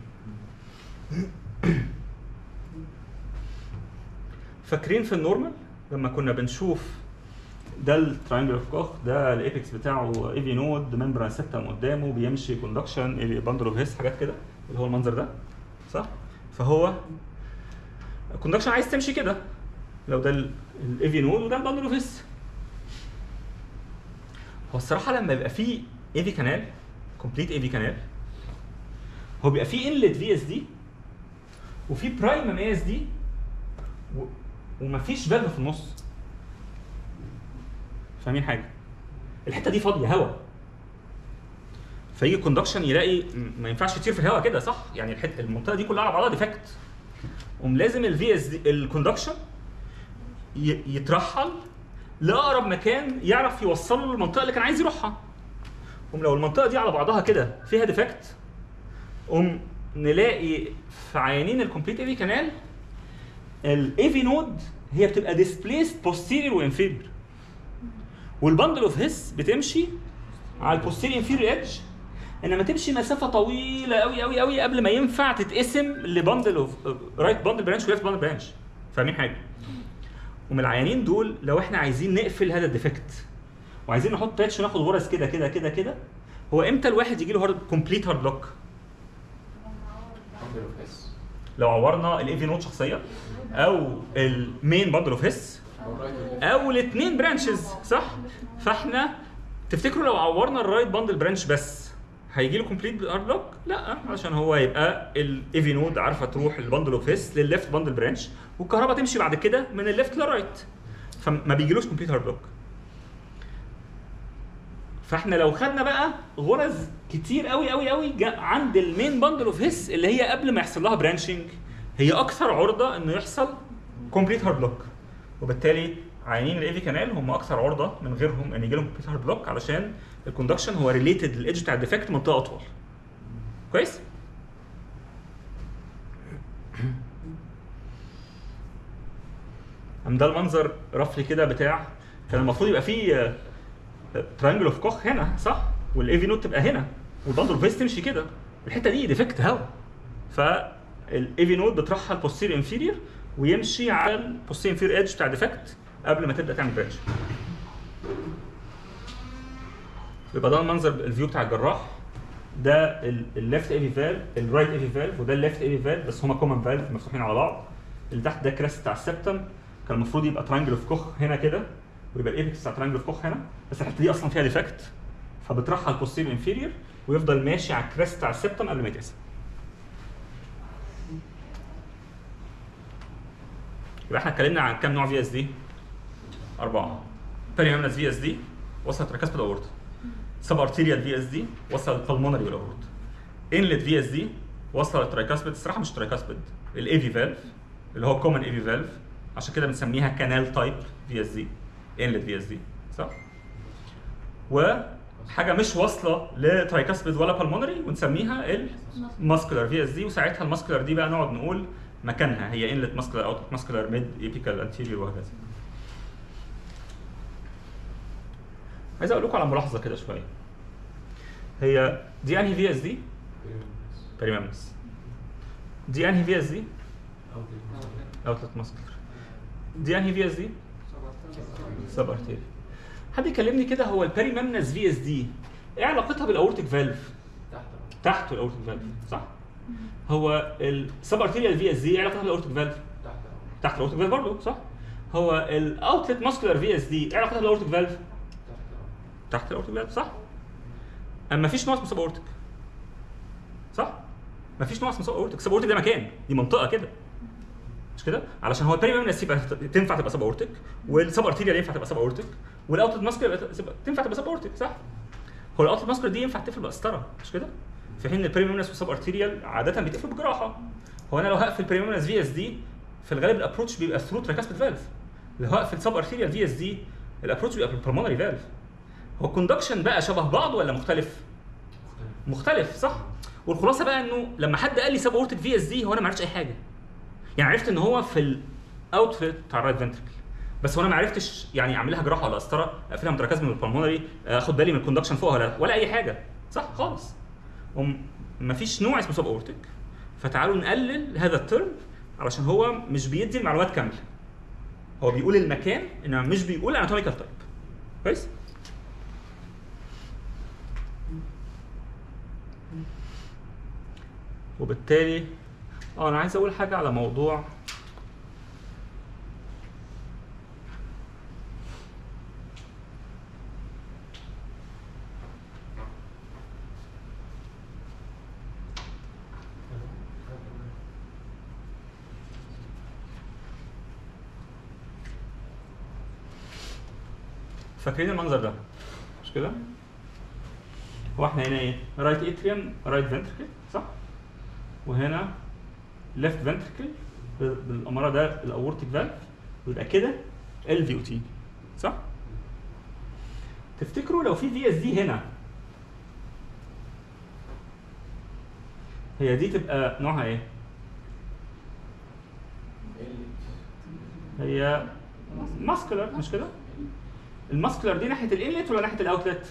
فاكرين في النورمال لما كنا بنشوف ده التراينجل اوف كوخ ده الايبكس بتاعه ايفي نود ممبران سيبتم قدامه بيمشي كوندكشن باندل اوف هيس حاجات كده اللي هو المنظر ده صح؟ فهو الكوندكشن عايز تمشي كده لو ده الايفي نود وده الباندل اوف هيس هو الصراحه لما يبقى فيه ايفي كانال كومبليت ايفي كانال هو بيبقى فيه انلت في اس دي وفي برايم ام اس دي و... ومفيش فالف في النص فاهمين حاجه الحته دي فاضيه هواء فيجي الكوندكشن يلاقي م- ما ينفعش يطير في الهواء كده صح يعني الحته المنطقه دي كلها على بعضها ديفكت قوم لازم الفي اس دي الكوندكشن يترحل لاقرب مكان يعرف يوصله للمنطقه اللي كان عايز يروحها قوم لو المنطقه دي على بعضها كده فيها ديفكت قوم نلاقي في عيانين الكومبليت ايفي كانال الايفي نود هي بتبقى ديسبليسد بوستيريور وانفيريور والبندل اوف هيس بتمشي على البوستيريور انفيريور ايدج انما تمشي مسافه طويله قوي قوي قوي قبل ما ينفع تتقسم لبندل اوف رايت بندل برانش وليفت بندل برانش فاهمين حاجه ومن العيانين دول لو احنا عايزين نقفل هذا الديفكت وعايزين نحط باتش وناخد غرز كده كده كده كده هو امتى الواحد يجي له هارد كومبليت هارد لوك لو عورنا الاي في نوت شخصيا او المين بندل اوف هيس او الاثنين برانشز صح فاحنا تفتكروا لو عورنا الرايت باندل برانش بس هيجي له كومبليت هارد لوك لا عشان هو يبقى الايفي نود عارفه تروح الباندل اوف هيس للليفت باندل برانش والكهرباء تمشي بعد كده من الليفت للرايت فما بيجيلوش كومبليت هارد لوك فاحنا لو خدنا بقى غرز كتير قوي قوي قوي جا- عند المين باندل اوف هيس اللي هي قبل ما يحصل لها برانشنج هي اكثر عرضه انه يحصل كومبليت هارد لوك وبالتالي عيانين الايفي كانال هم اكثر عرضه من غيرهم ان يجي لهم كومبليت هارد لوك علشان الكوندكشن هو ريليتد للايدج بتاع الديفكت منطقه اطول كويس أم ده المنظر رفلي كده بتاع كان المفروض يبقى فيه ترينجل اوف كوخ هنا صح والاي في نوت تبقى هنا والبندل اوف فيس تمشي كده الحته دي ديفكت هوا فالاي في نوت بترحل بوستير انفيرير ويمشي على البوستير انفيرير ايدج بتاع ديفكت قبل ما تبدا تعمل برانش يبقى ده المنظر الفيو بتاع الجراح ده الليفت اي في فالف الرايت اي في فالف وده الليفت اي في فالف بس هما كومن فالف مفتوحين على بعض اللي تحت ده كراست بتاع السبتم كان المفروض يبقى ترينجل اوف كوخ هنا كده ويبقى الايبكس بتاع ترينجل اوف كوخ هنا بس الحته دي اصلا فيها ديفكت فبترحل بوستيريور انفيريور ويفضل ماشي على الكراست بتاع السبتم قبل ما يتقسم يبقى احنا اتكلمنا عن كام نوع في اس دي؟ أربعة. بيريمنس في اس دي وصلت تراكاسبيد اورت. سب ارتيريال في اس دي وصلت بالمونري والاورت. انلت في اس دي وصلت ترايكاسبيد الصراحة مش ترايكاسبيد الاي في فالف اللي هو كومن اي في فالف عشان كده بنسميها كانال تايب في اس دي انلت في اس دي صح؟ و حاجه مش واصله لترايكاسبيد ولا بالمونري ونسميها الماسكولار في اس دي وساعتها الماسكولار دي بقى نقعد نقول مكانها هي انلت ماسكولار اوت ماسكولار ميد ايبيكال انتيريور وهكذا عايز اقول لكم على ملاحظه كده شويه هي دي انهي في اس دي بريمامس دي انهي في اس دي اوتلت ماسكولار دي انهي في اس دي سب ارتيري حد يكلمني كده هو البريمامنس في اس دي ايه علاقتها بالاورتيك فالف تحت تحت الاورتيك فالف صح هو السب ارتيريال في اس دي ايه علاقتها بالاورتيك فالف تحت تحت الاورتيك فالف برضه صح هو الاوتلت ماسكولار في اس دي ايه علاقتها بالاورتيك فالف تحت تحت الاورتيك فالف صح اما مفيش نوع اسمه سب اورتيك صح مفيش نوع اسمه سب اورتيك سب اورتيك ده مكان دي منطقه كده مش كده علشان هو البريميمنس يبقى تنفع تبقى سب اورتيك والسب ارتيريال ينفع تبقى سب اورتيك والاوتلت ماسكولار تنفع تبقى سب اورتيك صح هو الاوتلت ماسكولار دي ينفع تقفل بقسطره مش كده في حين البريميمنس والسب ارتيريال عاده بيتقفل بجراحه هو انا لو هقفل بريميمنس في اس دي في الغالب الابروتش بيبقى ثرو تراكاسبيد فالف لو هقفل سب ارتيريال في اس دي الابروتش بيبقى بالبلمونري فالف هو الكوندكشن بقى شبه بعض ولا مختلف؟ مختلف مختلف صح؟ والخلاصه بقى انه لما حد قال لي سب اورتيك في اس دي هو انا ما عرفتش اي حاجه. يعني عرفت ان هو في الاوتفيت بتاع الرايت فنتركل بس هو انا ما عرفتش يعني اعملها جراحه ولا قسطره اقفلها متركز من البلمونري اخد بالي من الكوندكشن فوقها ولا ولا اي حاجه صح خالص. ما فيش نوع اسمه سب اورتيك فتعالوا نقلل هذا الترم علشان هو مش بيدي المعلومات كامله. هو بيقول المكان انما مش بيقول اناتوميكال تايب. كويس؟ وبالتالي اه انا عايز اقول حاجه على موضوع فاكرين المنظر ده مش كده؟ هو احنا هنا ايه؟ رايت اتريوم رايت فنتركل صح؟ وهنا ليفت فنتركل بالاماره ده الاورتيك فالف ويبقى كده ال في او تي صح؟ تفتكروا لو في في اس دي هنا هي دي تبقى نوعها ايه؟ هي ماسكولار مش كده؟ الماسكولار دي ناحيه الانلت ولا ناحيه الاوتلت؟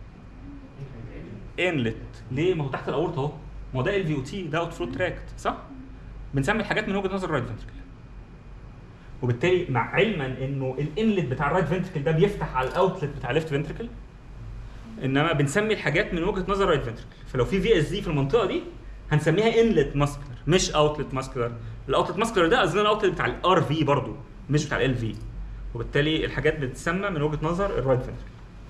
انلت ليه؟ ما هو تحت الاورطه اهو ما هو ده ال في او تي ده اوت فلو تراكت صح؟ بنسمي الحاجات من وجهه نظر الرايت فنتركل وبالتالي مع علما انه الانلت بتاع الرايت فنتركل ده بيفتح على الاوتلت بتاع الليفت فنتركل انما بنسمي الحاجات من وجهه نظر الرايت فنتركل فلو في في اس دي في المنطقه دي هنسميها انلت ماسكولار مش اوتلت ماسكولار الاوتلت ماسكولار ده قصدنا الاوتلت بتاع الار في برضه مش بتاع ال في وبالتالي الحاجات بتتسمى من وجهه نظر الرايت فنتركل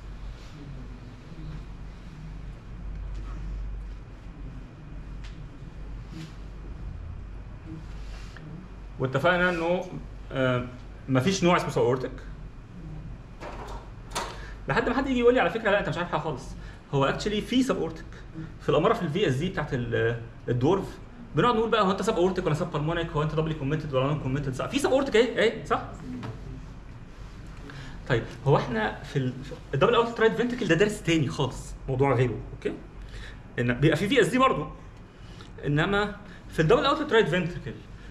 واتفقنا انه آه، مفيش نوع اسمه سب لحد ما حد يجي يقول لي على فكره لا انت مش عارف حاجه خالص هو اكشلي في سب اورتك في الاماره في الفي اس دي بتاعت ال- الدورف بنقعد نقول بقى هو انت سب اورتك ولا سب بالمونيك هو انت دبلي كوميتد ولا نون كوميتد صح في سب اورتك اهي اهي صح طيب هو احنا في ال- في الدبل اوت رايت فنتركل ده درس تاني خالص موضوع غيره اوكي ان بيبقى في في اس دي برضه انما في الدبل اوت رايت فنتركل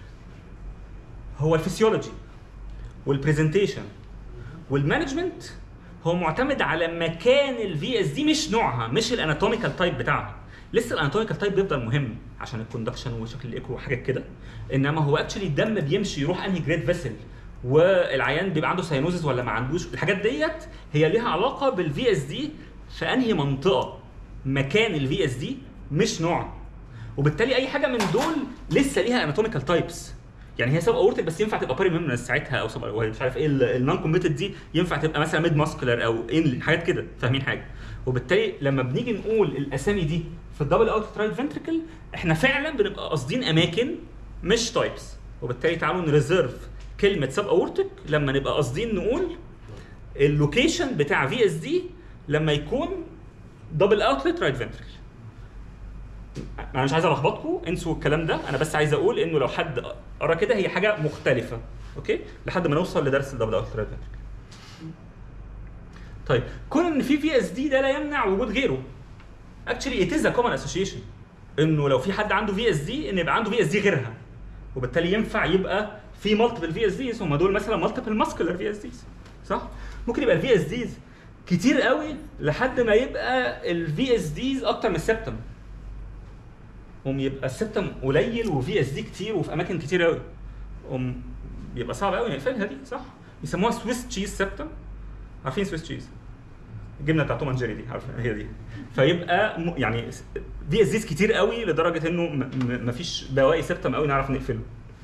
هو الفسيولوجي والبرزنتيشن والمانجمنت هو معتمد على مكان الفي اس دي مش نوعها مش الاناتوميكال تايب بتاعها لسه الاناتوميكال تايب بيفضل مهم عشان الكوندكشن وشكل الايكو وحاجات كده انما هو اكشلي الدم بيمشي يروح انهي جريد فيسل والعيان بيبقى عنده ساينوزس ولا ما عندوش الحاجات ديت هي ليها علاقه بالفي اس دي في انهي منطقه مكان الفي اس دي مش نوع وبالتالي اي حاجه من دول لسه ليها اناتوميكال تايبس يعني هي سب اورتك بس ينفع تبقى باري ميمنس ساعتها او سب مش عارف ايه النون كوميتد دي ينفع تبقى مثلا ميد ماسكولار او ان حاجات كده فاهمين حاجه وبالتالي لما بنيجي نقول الاسامي دي في الدبل اوت رايت فنتركل احنا فعلا بنبقى قاصدين اماكن مش تايبس وبالتالي تعالوا نريزيرف كلمه سب اورتك لما نبقى قاصدين نقول اللوكيشن بتاع في اس دي لما يكون دبل اوتلت رايت فنتركل انا مش عايز الخبطكم انسوا الكلام ده انا بس عايز اقول انه لو حد قرا كده هي حاجه مختلفه اوكي لحد ما نوصل لدرس الدبل اوت رايت فنتركل طيب كون ان في في اس دي ده لا يمنع وجود غيره اكشلي ات از ا كومن اسوشيشن انه لو في حد عنده في اس دي ان يبقى عنده في اس دي غيرها وبالتالي ينفع يبقى في مالتيبل في اس ديز هم دول مثلا مالتيبل ماسكولار في اس ديز صح ممكن يبقى الفي اس ديز كتير قوي لحد ما يبقى الفي اس ديز اكتر من السبتم هم يبقى السبتم قليل وفي اس دي كتير وفي اماكن كتير قوي هم يبقى صعب قوي نقفلها دي صح يسموها سويس تشيز سبتم عارفين سويس تشيز الجبنه بتاعت توم اند جيري دي عارفه هي دي فيبقى م- يعني في اس ديز كتير قوي لدرجه انه م- م- مفيش بواقي سبتم قوي نعرف نقفله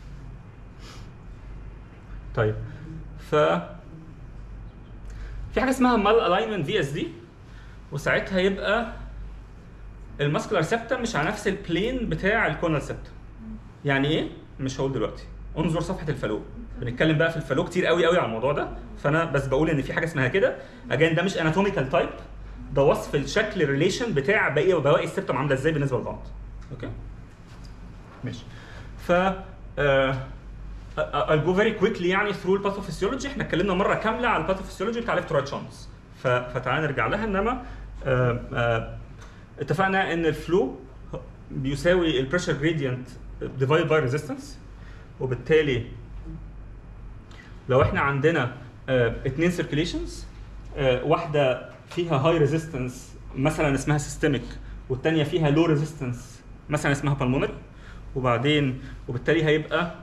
طيب ف في حاجه اسمها مال الاينمنت في اس دي وساعتها يبقى الماسكولار سبتم مش على نفس البلين بتاع الكونال سبتم يعني ايه مش هقول دلوقتي انظر صفحه الفالو بنتكلم بقى في الفالو كتير قوي قوي على الموضوع ده فانا بس بقول ان في حاجه اسمها كده اجان ده مش اناتوميكال تايب ده وصف الشكل الريليشن بتاع بقيه وبواقي السبتم عامله ازاي بالنسبه لبعض اوكي ماشي ف آه I'll go very quickly يعني through الباثوفيسيولوجي احنا اتكلمنا مره كامله على الباثوفيسيولوجي بتاع ليفت رايت شانس فتعالى نرجع لها انما آه آه اتفقنا ان الفلو بيساوي البريشر جريدينت ديفايد باي ريزيستنس وبالتالي لو احنا عندنا آه اتنين سيركيليشنز آه واحده فيها هاي ريزيستنس مثلا اسمها سيستميك والثانيه فيها لو ريزيستنس مثلا اسمها بالمونري وبعدين وبالتالي هيبقى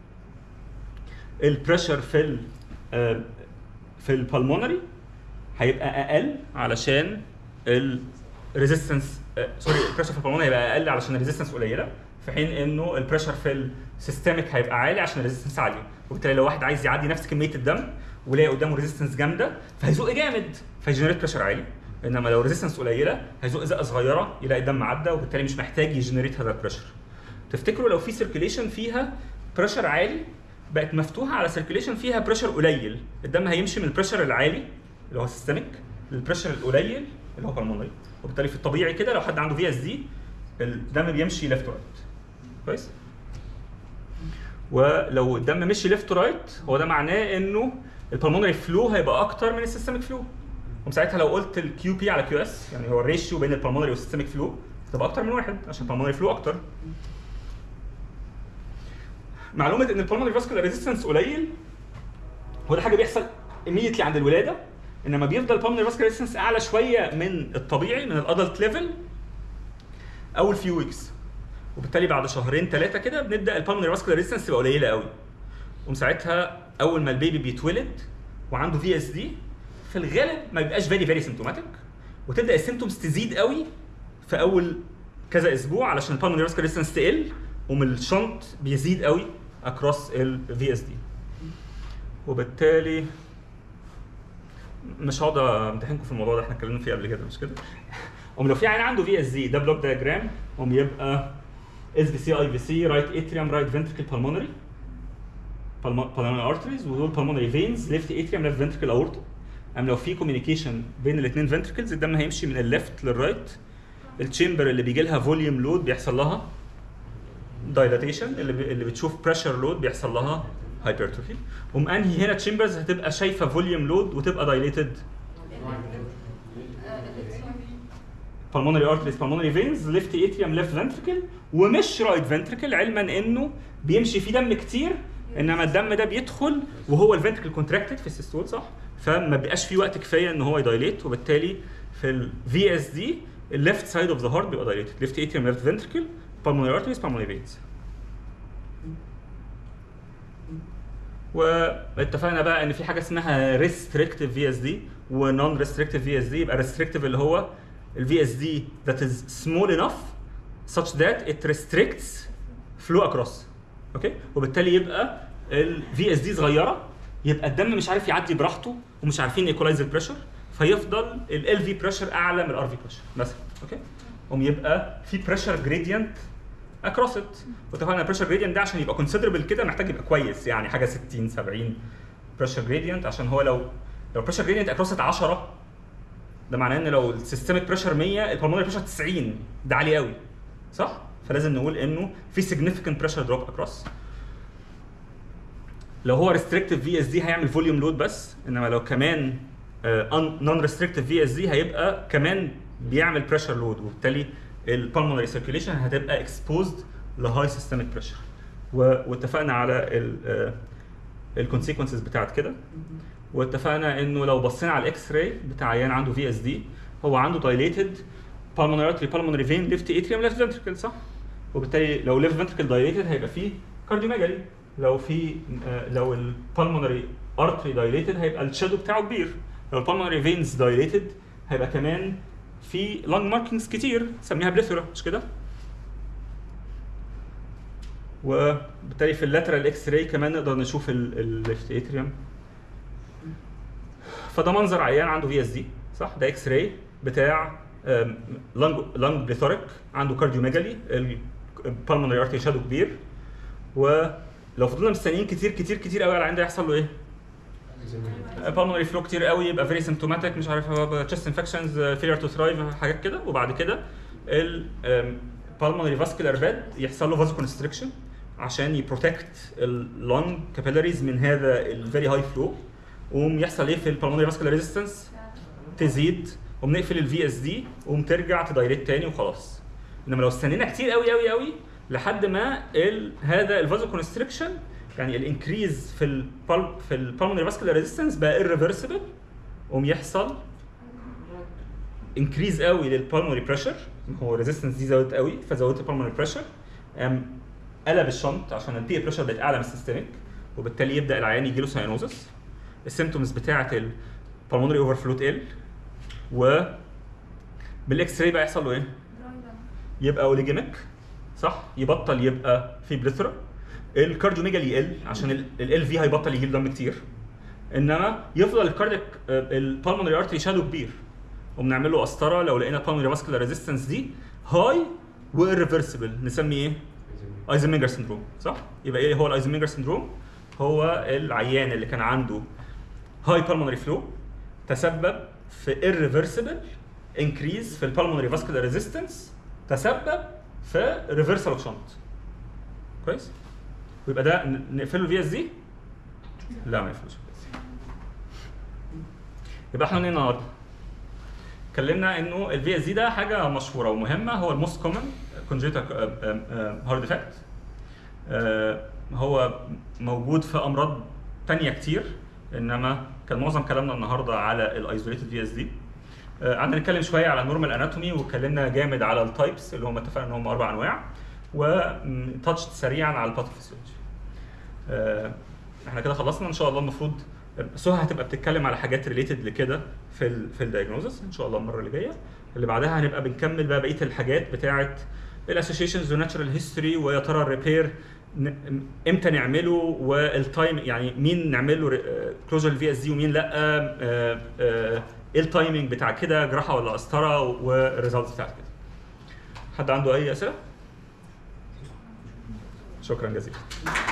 البريشر في ال آه، في البلمونري هيبقى اقل علشان الريزيستنس سوري البريشر في البلمونري هيبقى اقل علشان الريزيستنس قليله في حين انه البريشر في السيستميك هيبقى عالي عشان الريزيستنس عاليه وبالتالي لو واحد عايز يعدي نفس كميه الدم ولاقي قدامه ريزيستنس جامده فهيزق جامد فيجنريت بريشر عالي انما لو ريزيستنس قليله هيزق زقه صغيره يلاقي الدم عدى وبالتالي مش محتاج يجنريت هذا البريشر تفتكروا لو في سيركيليشن فيها بريشر عالي بقت مفتوحه على سيركيليشن فيها بريشر قليل الدم هيمشي من البريشر العالي اللي هو سيستميك للبريشر القليل اللي هو بالمونري وبالتالي في الطبيعي كده لو حد عنده في اس دي الدم بيمشي ليفت رايت كويس ولو الدم مشي ليفت رايت هو ده معناه انه البلمونري فلو هيبقى اكتر من السيستميك فلو وساعتها لو قلت الكيو بي على كيو اس يعني هو الريشيو بين البلمونري والسيستميك فلو تبقى اكتر من واحد عشان البلمونري فلو اكتر معلومه ان البلمونري فاسكولار ريزيستنس قليل هو ده حاجه بيحصل immediately عند الولاده انما بيفضل البلمونري فاسكولار ريزيستنس اعلى شويه من الطبيعي من الادلت ليفل اول فيو ويكس وبالتالي بعد شهرين ثلاثه كده بنبدا البلمونري فاسكولار ريزيستنس تبقى قليله قوي وساعتها اول ما البيبي بيتولد وعنده في اس دي في الغالب ما بيبقاش فيري فيري سيمتوماتيك وتبدا السيمتومز تزيد قوي في اول كذا اسبوع علشان البلمونري فاسكولار ريزيستنس تقل ومن الشنط بيزيد قوي اكروس الفي اس دي وبالتالي مش هقعد امتحنكم في الموضوع ده احنا اتكلمنا فيه قبل كده مش كده؟ قوم لو في عين عنده في اس دي ده بلوك دياجرام قوم يبقى اس بي سي اي في سي رايت اتريوم رايت فنتريكل بالمونري بالمونري ارتريز ودول بالمونري فينز ليفت اتريوم ليفت فنتريكل اورتا ام لو في كوميونيكيشن بين الاثنين فنتريكلز الدم هيمشي من الليفت للرايت التشامبر اللي بيجي لها فوليوم لود بيحصل لها دايلاتيشن اللي ب... اللي بتشوف بريشر لود بيحصل لها هايبرتروفي قوم انهي هنا تشامبرز هتبقى شايفه فوليوم لود وتبقى دايليتد pulmonary arteries pulmonary veins left atrium left ventricle ومش right ventricle علما انه بيمشي فيه دم كتير انما الدم ده بيدخل وهو الفنتركل كونتراكتد في السيستول صح فما بيبقاش فيه وقت كفايه ان هو يدايليت وبالتالي في الفي اس دي الليفت سايد اوف ذا هارت بيبقى دايليتد ليفت اتريوم ليفت فنتركل pulmonary arteries pulmonary veins واتفقنا بقى ان في حاجه اسمها ريستريكتيف في اس دي ونون ريستريكتيف في اس دي يبقى ريستريكتيف اللي هو الفي اس دي that is small enough such that it restricts flow across اوكي وبالتالي يبقى الفي اس دي صغيره يبقى الدم مش عارف يعدي براحته ومش عارفين ايكولايز البريشر فيفضل ال في بريشر اعلى من الار في بريشر مثلا اوكي قوم يبقى في بريشر جريدينت اكروس ات واتفقنا البريشر جريدينت ده عشان يبقى كونسيدربل كده محتاج يبقى كويس يعني حاجه 60 70 بريشر جريدينت عشان هو لو لو بريشر جريدينت اكروس 10 ده معناه ان لو السيستميك بريشر 100 البلمونري بريشر 90 ده عالي قوي صح؟ فلازم نقول انه في significant pressure drop across لو هو restrictive في اس دي هيعمل فوليوم لود بس انما لو كمان نون ريستريكتيف في اس دي هيبقى كمان بيعمل بريشر لود وبالتالي البلمونري سيركيوليشن هتبقى اكسبوزد لهاي سيستميك بريشر واتفقنا على الكونسيكونسز بتاعت كده واتفقنا انه لو بصينا على الاكس راي بتاع عيان عنده في اس دي هو عنده دايليتد pulmonary artery pulmonary vein left atrium left ventricle صح؟ وبالتالي لو left ventricle dilated هيبقى فيه كارديوميجالي لو في آه، لو ال pulmonary artery dilated هيبقى الشادو بتاعه كبير لو ال pulmonary veins dilated هيبقى كمان في lung markings كتير نسميها بليثورا مش كده؟ وبالتالي في اللاترال اكس راي كمان نقدر نشوف الليفت اتريوم فده منظر عيان عنده في اس دي صح ده اكس راي بتاع لانج لانج بليثوريك عنده كارديوميجالي البالمونري ارتري شادو كبير ولو فضلنا مستنيين كتير كتير كتير قوي على العين ده يحصل له ايه؟ بالمونري فلو كتير قوي يبقى فيري سيمتوماتيك مش عارف تشست انفكشنز فيلير تو ثرايف حاجات كده وبعد كده ال بالمونري فاسكولار بيد يحصل له فازو كونستريكشن عشان يبروتكت اللونج كابيلاريز من هذا الفيري هاي فلو وقوم يحصل ايه في البالمونري فاسكولار ريزيستنس تزيد وبنقفل الفي اس دي وقوم ترجع تدايركت تاني وخلاص انما لو استنينا كتير قوي قوي قوي لحد ما ال هذا الفازو كونستريكشن يعني الانكريز في ال في البالمونري فاسكولار ريزيستنس بقى irreversible قوم يحصل انكريز قوي للبالمونري بريشر هو الريزيستنس دي زودت قوي فزودت البالمونري بريشر قلب الشنط عشان البي بريشر بقت اعلى من السيستميك وبالتالي يبدا العيان يجي له ساينوزس السيمتومز بتاعه البالمونري اوفر فلو تقل و بالاكس راي بقى يحصل له ايه؟ يبقى اوليجيميك صح؟ يبطل يبقى في بليثرا الكارديوميجالي يقل عشان ال في هيبطل يجيب دم كتير انما يفضل الكارديك البالمونري ارتري شادو كبير وبنعمل له قسطره لو لقينا البالمونري فاسكولار ريزيستنس دي هاي وإيرفيرسبل نسميه ايه؟ ايزنميجر سندروم صح؟ يبقى ايه هو الايزنميجر سندروم؟ هو العيان اللي كان عنده هاي بالمونري فلو تسبب في irreversible increase في البالمونري فاسكولار ريزيستنس تسبب في ريفرسال اوف شنط كويس؟ ويبقى ده ن- نقفله الفي اس دي؟ لا ما يقفلوش يبقى احنا قلنا النهارده اتكلمنا انه الفي اس دي ده حاجه مشهوره ومهمه هو الموست كومن كونجيتا هارد افكت هو موجود في امراض تانية كتير انما كان معظم كلامنا النهارده على الايزوليتد في اس دي قعدنا نتكلم شويه على النورمال اناتومي واتكلمنا جامد على التايبس اللي هم اتفقنا ان هم اربع انواع وتاتشت سريعا على الباثوفيسيولوجي آه، احنا كده خلصنا ان شاء الله المفروض سهى هتبقى بتتكلم على حاجات ريليتد لكده في ال في الدايجنوزس ان شاء الله المره اللي جايه اللي بعدها هنبقى بنكمل بقى بقيه الحاجات بتاعه الاسوشيشنز وناتشرال هيستوري ويا ترى الريبير ن- امتى نعمله والتايم يعني مين نعمل له كلوجر الفي اس دي ومين لا آه، آه، ايه التايمنج بتاع كده جراحه ولا قسطره والريزلتس بتاعت كده حد عنده اي اسئله؟ شكرا جزيلا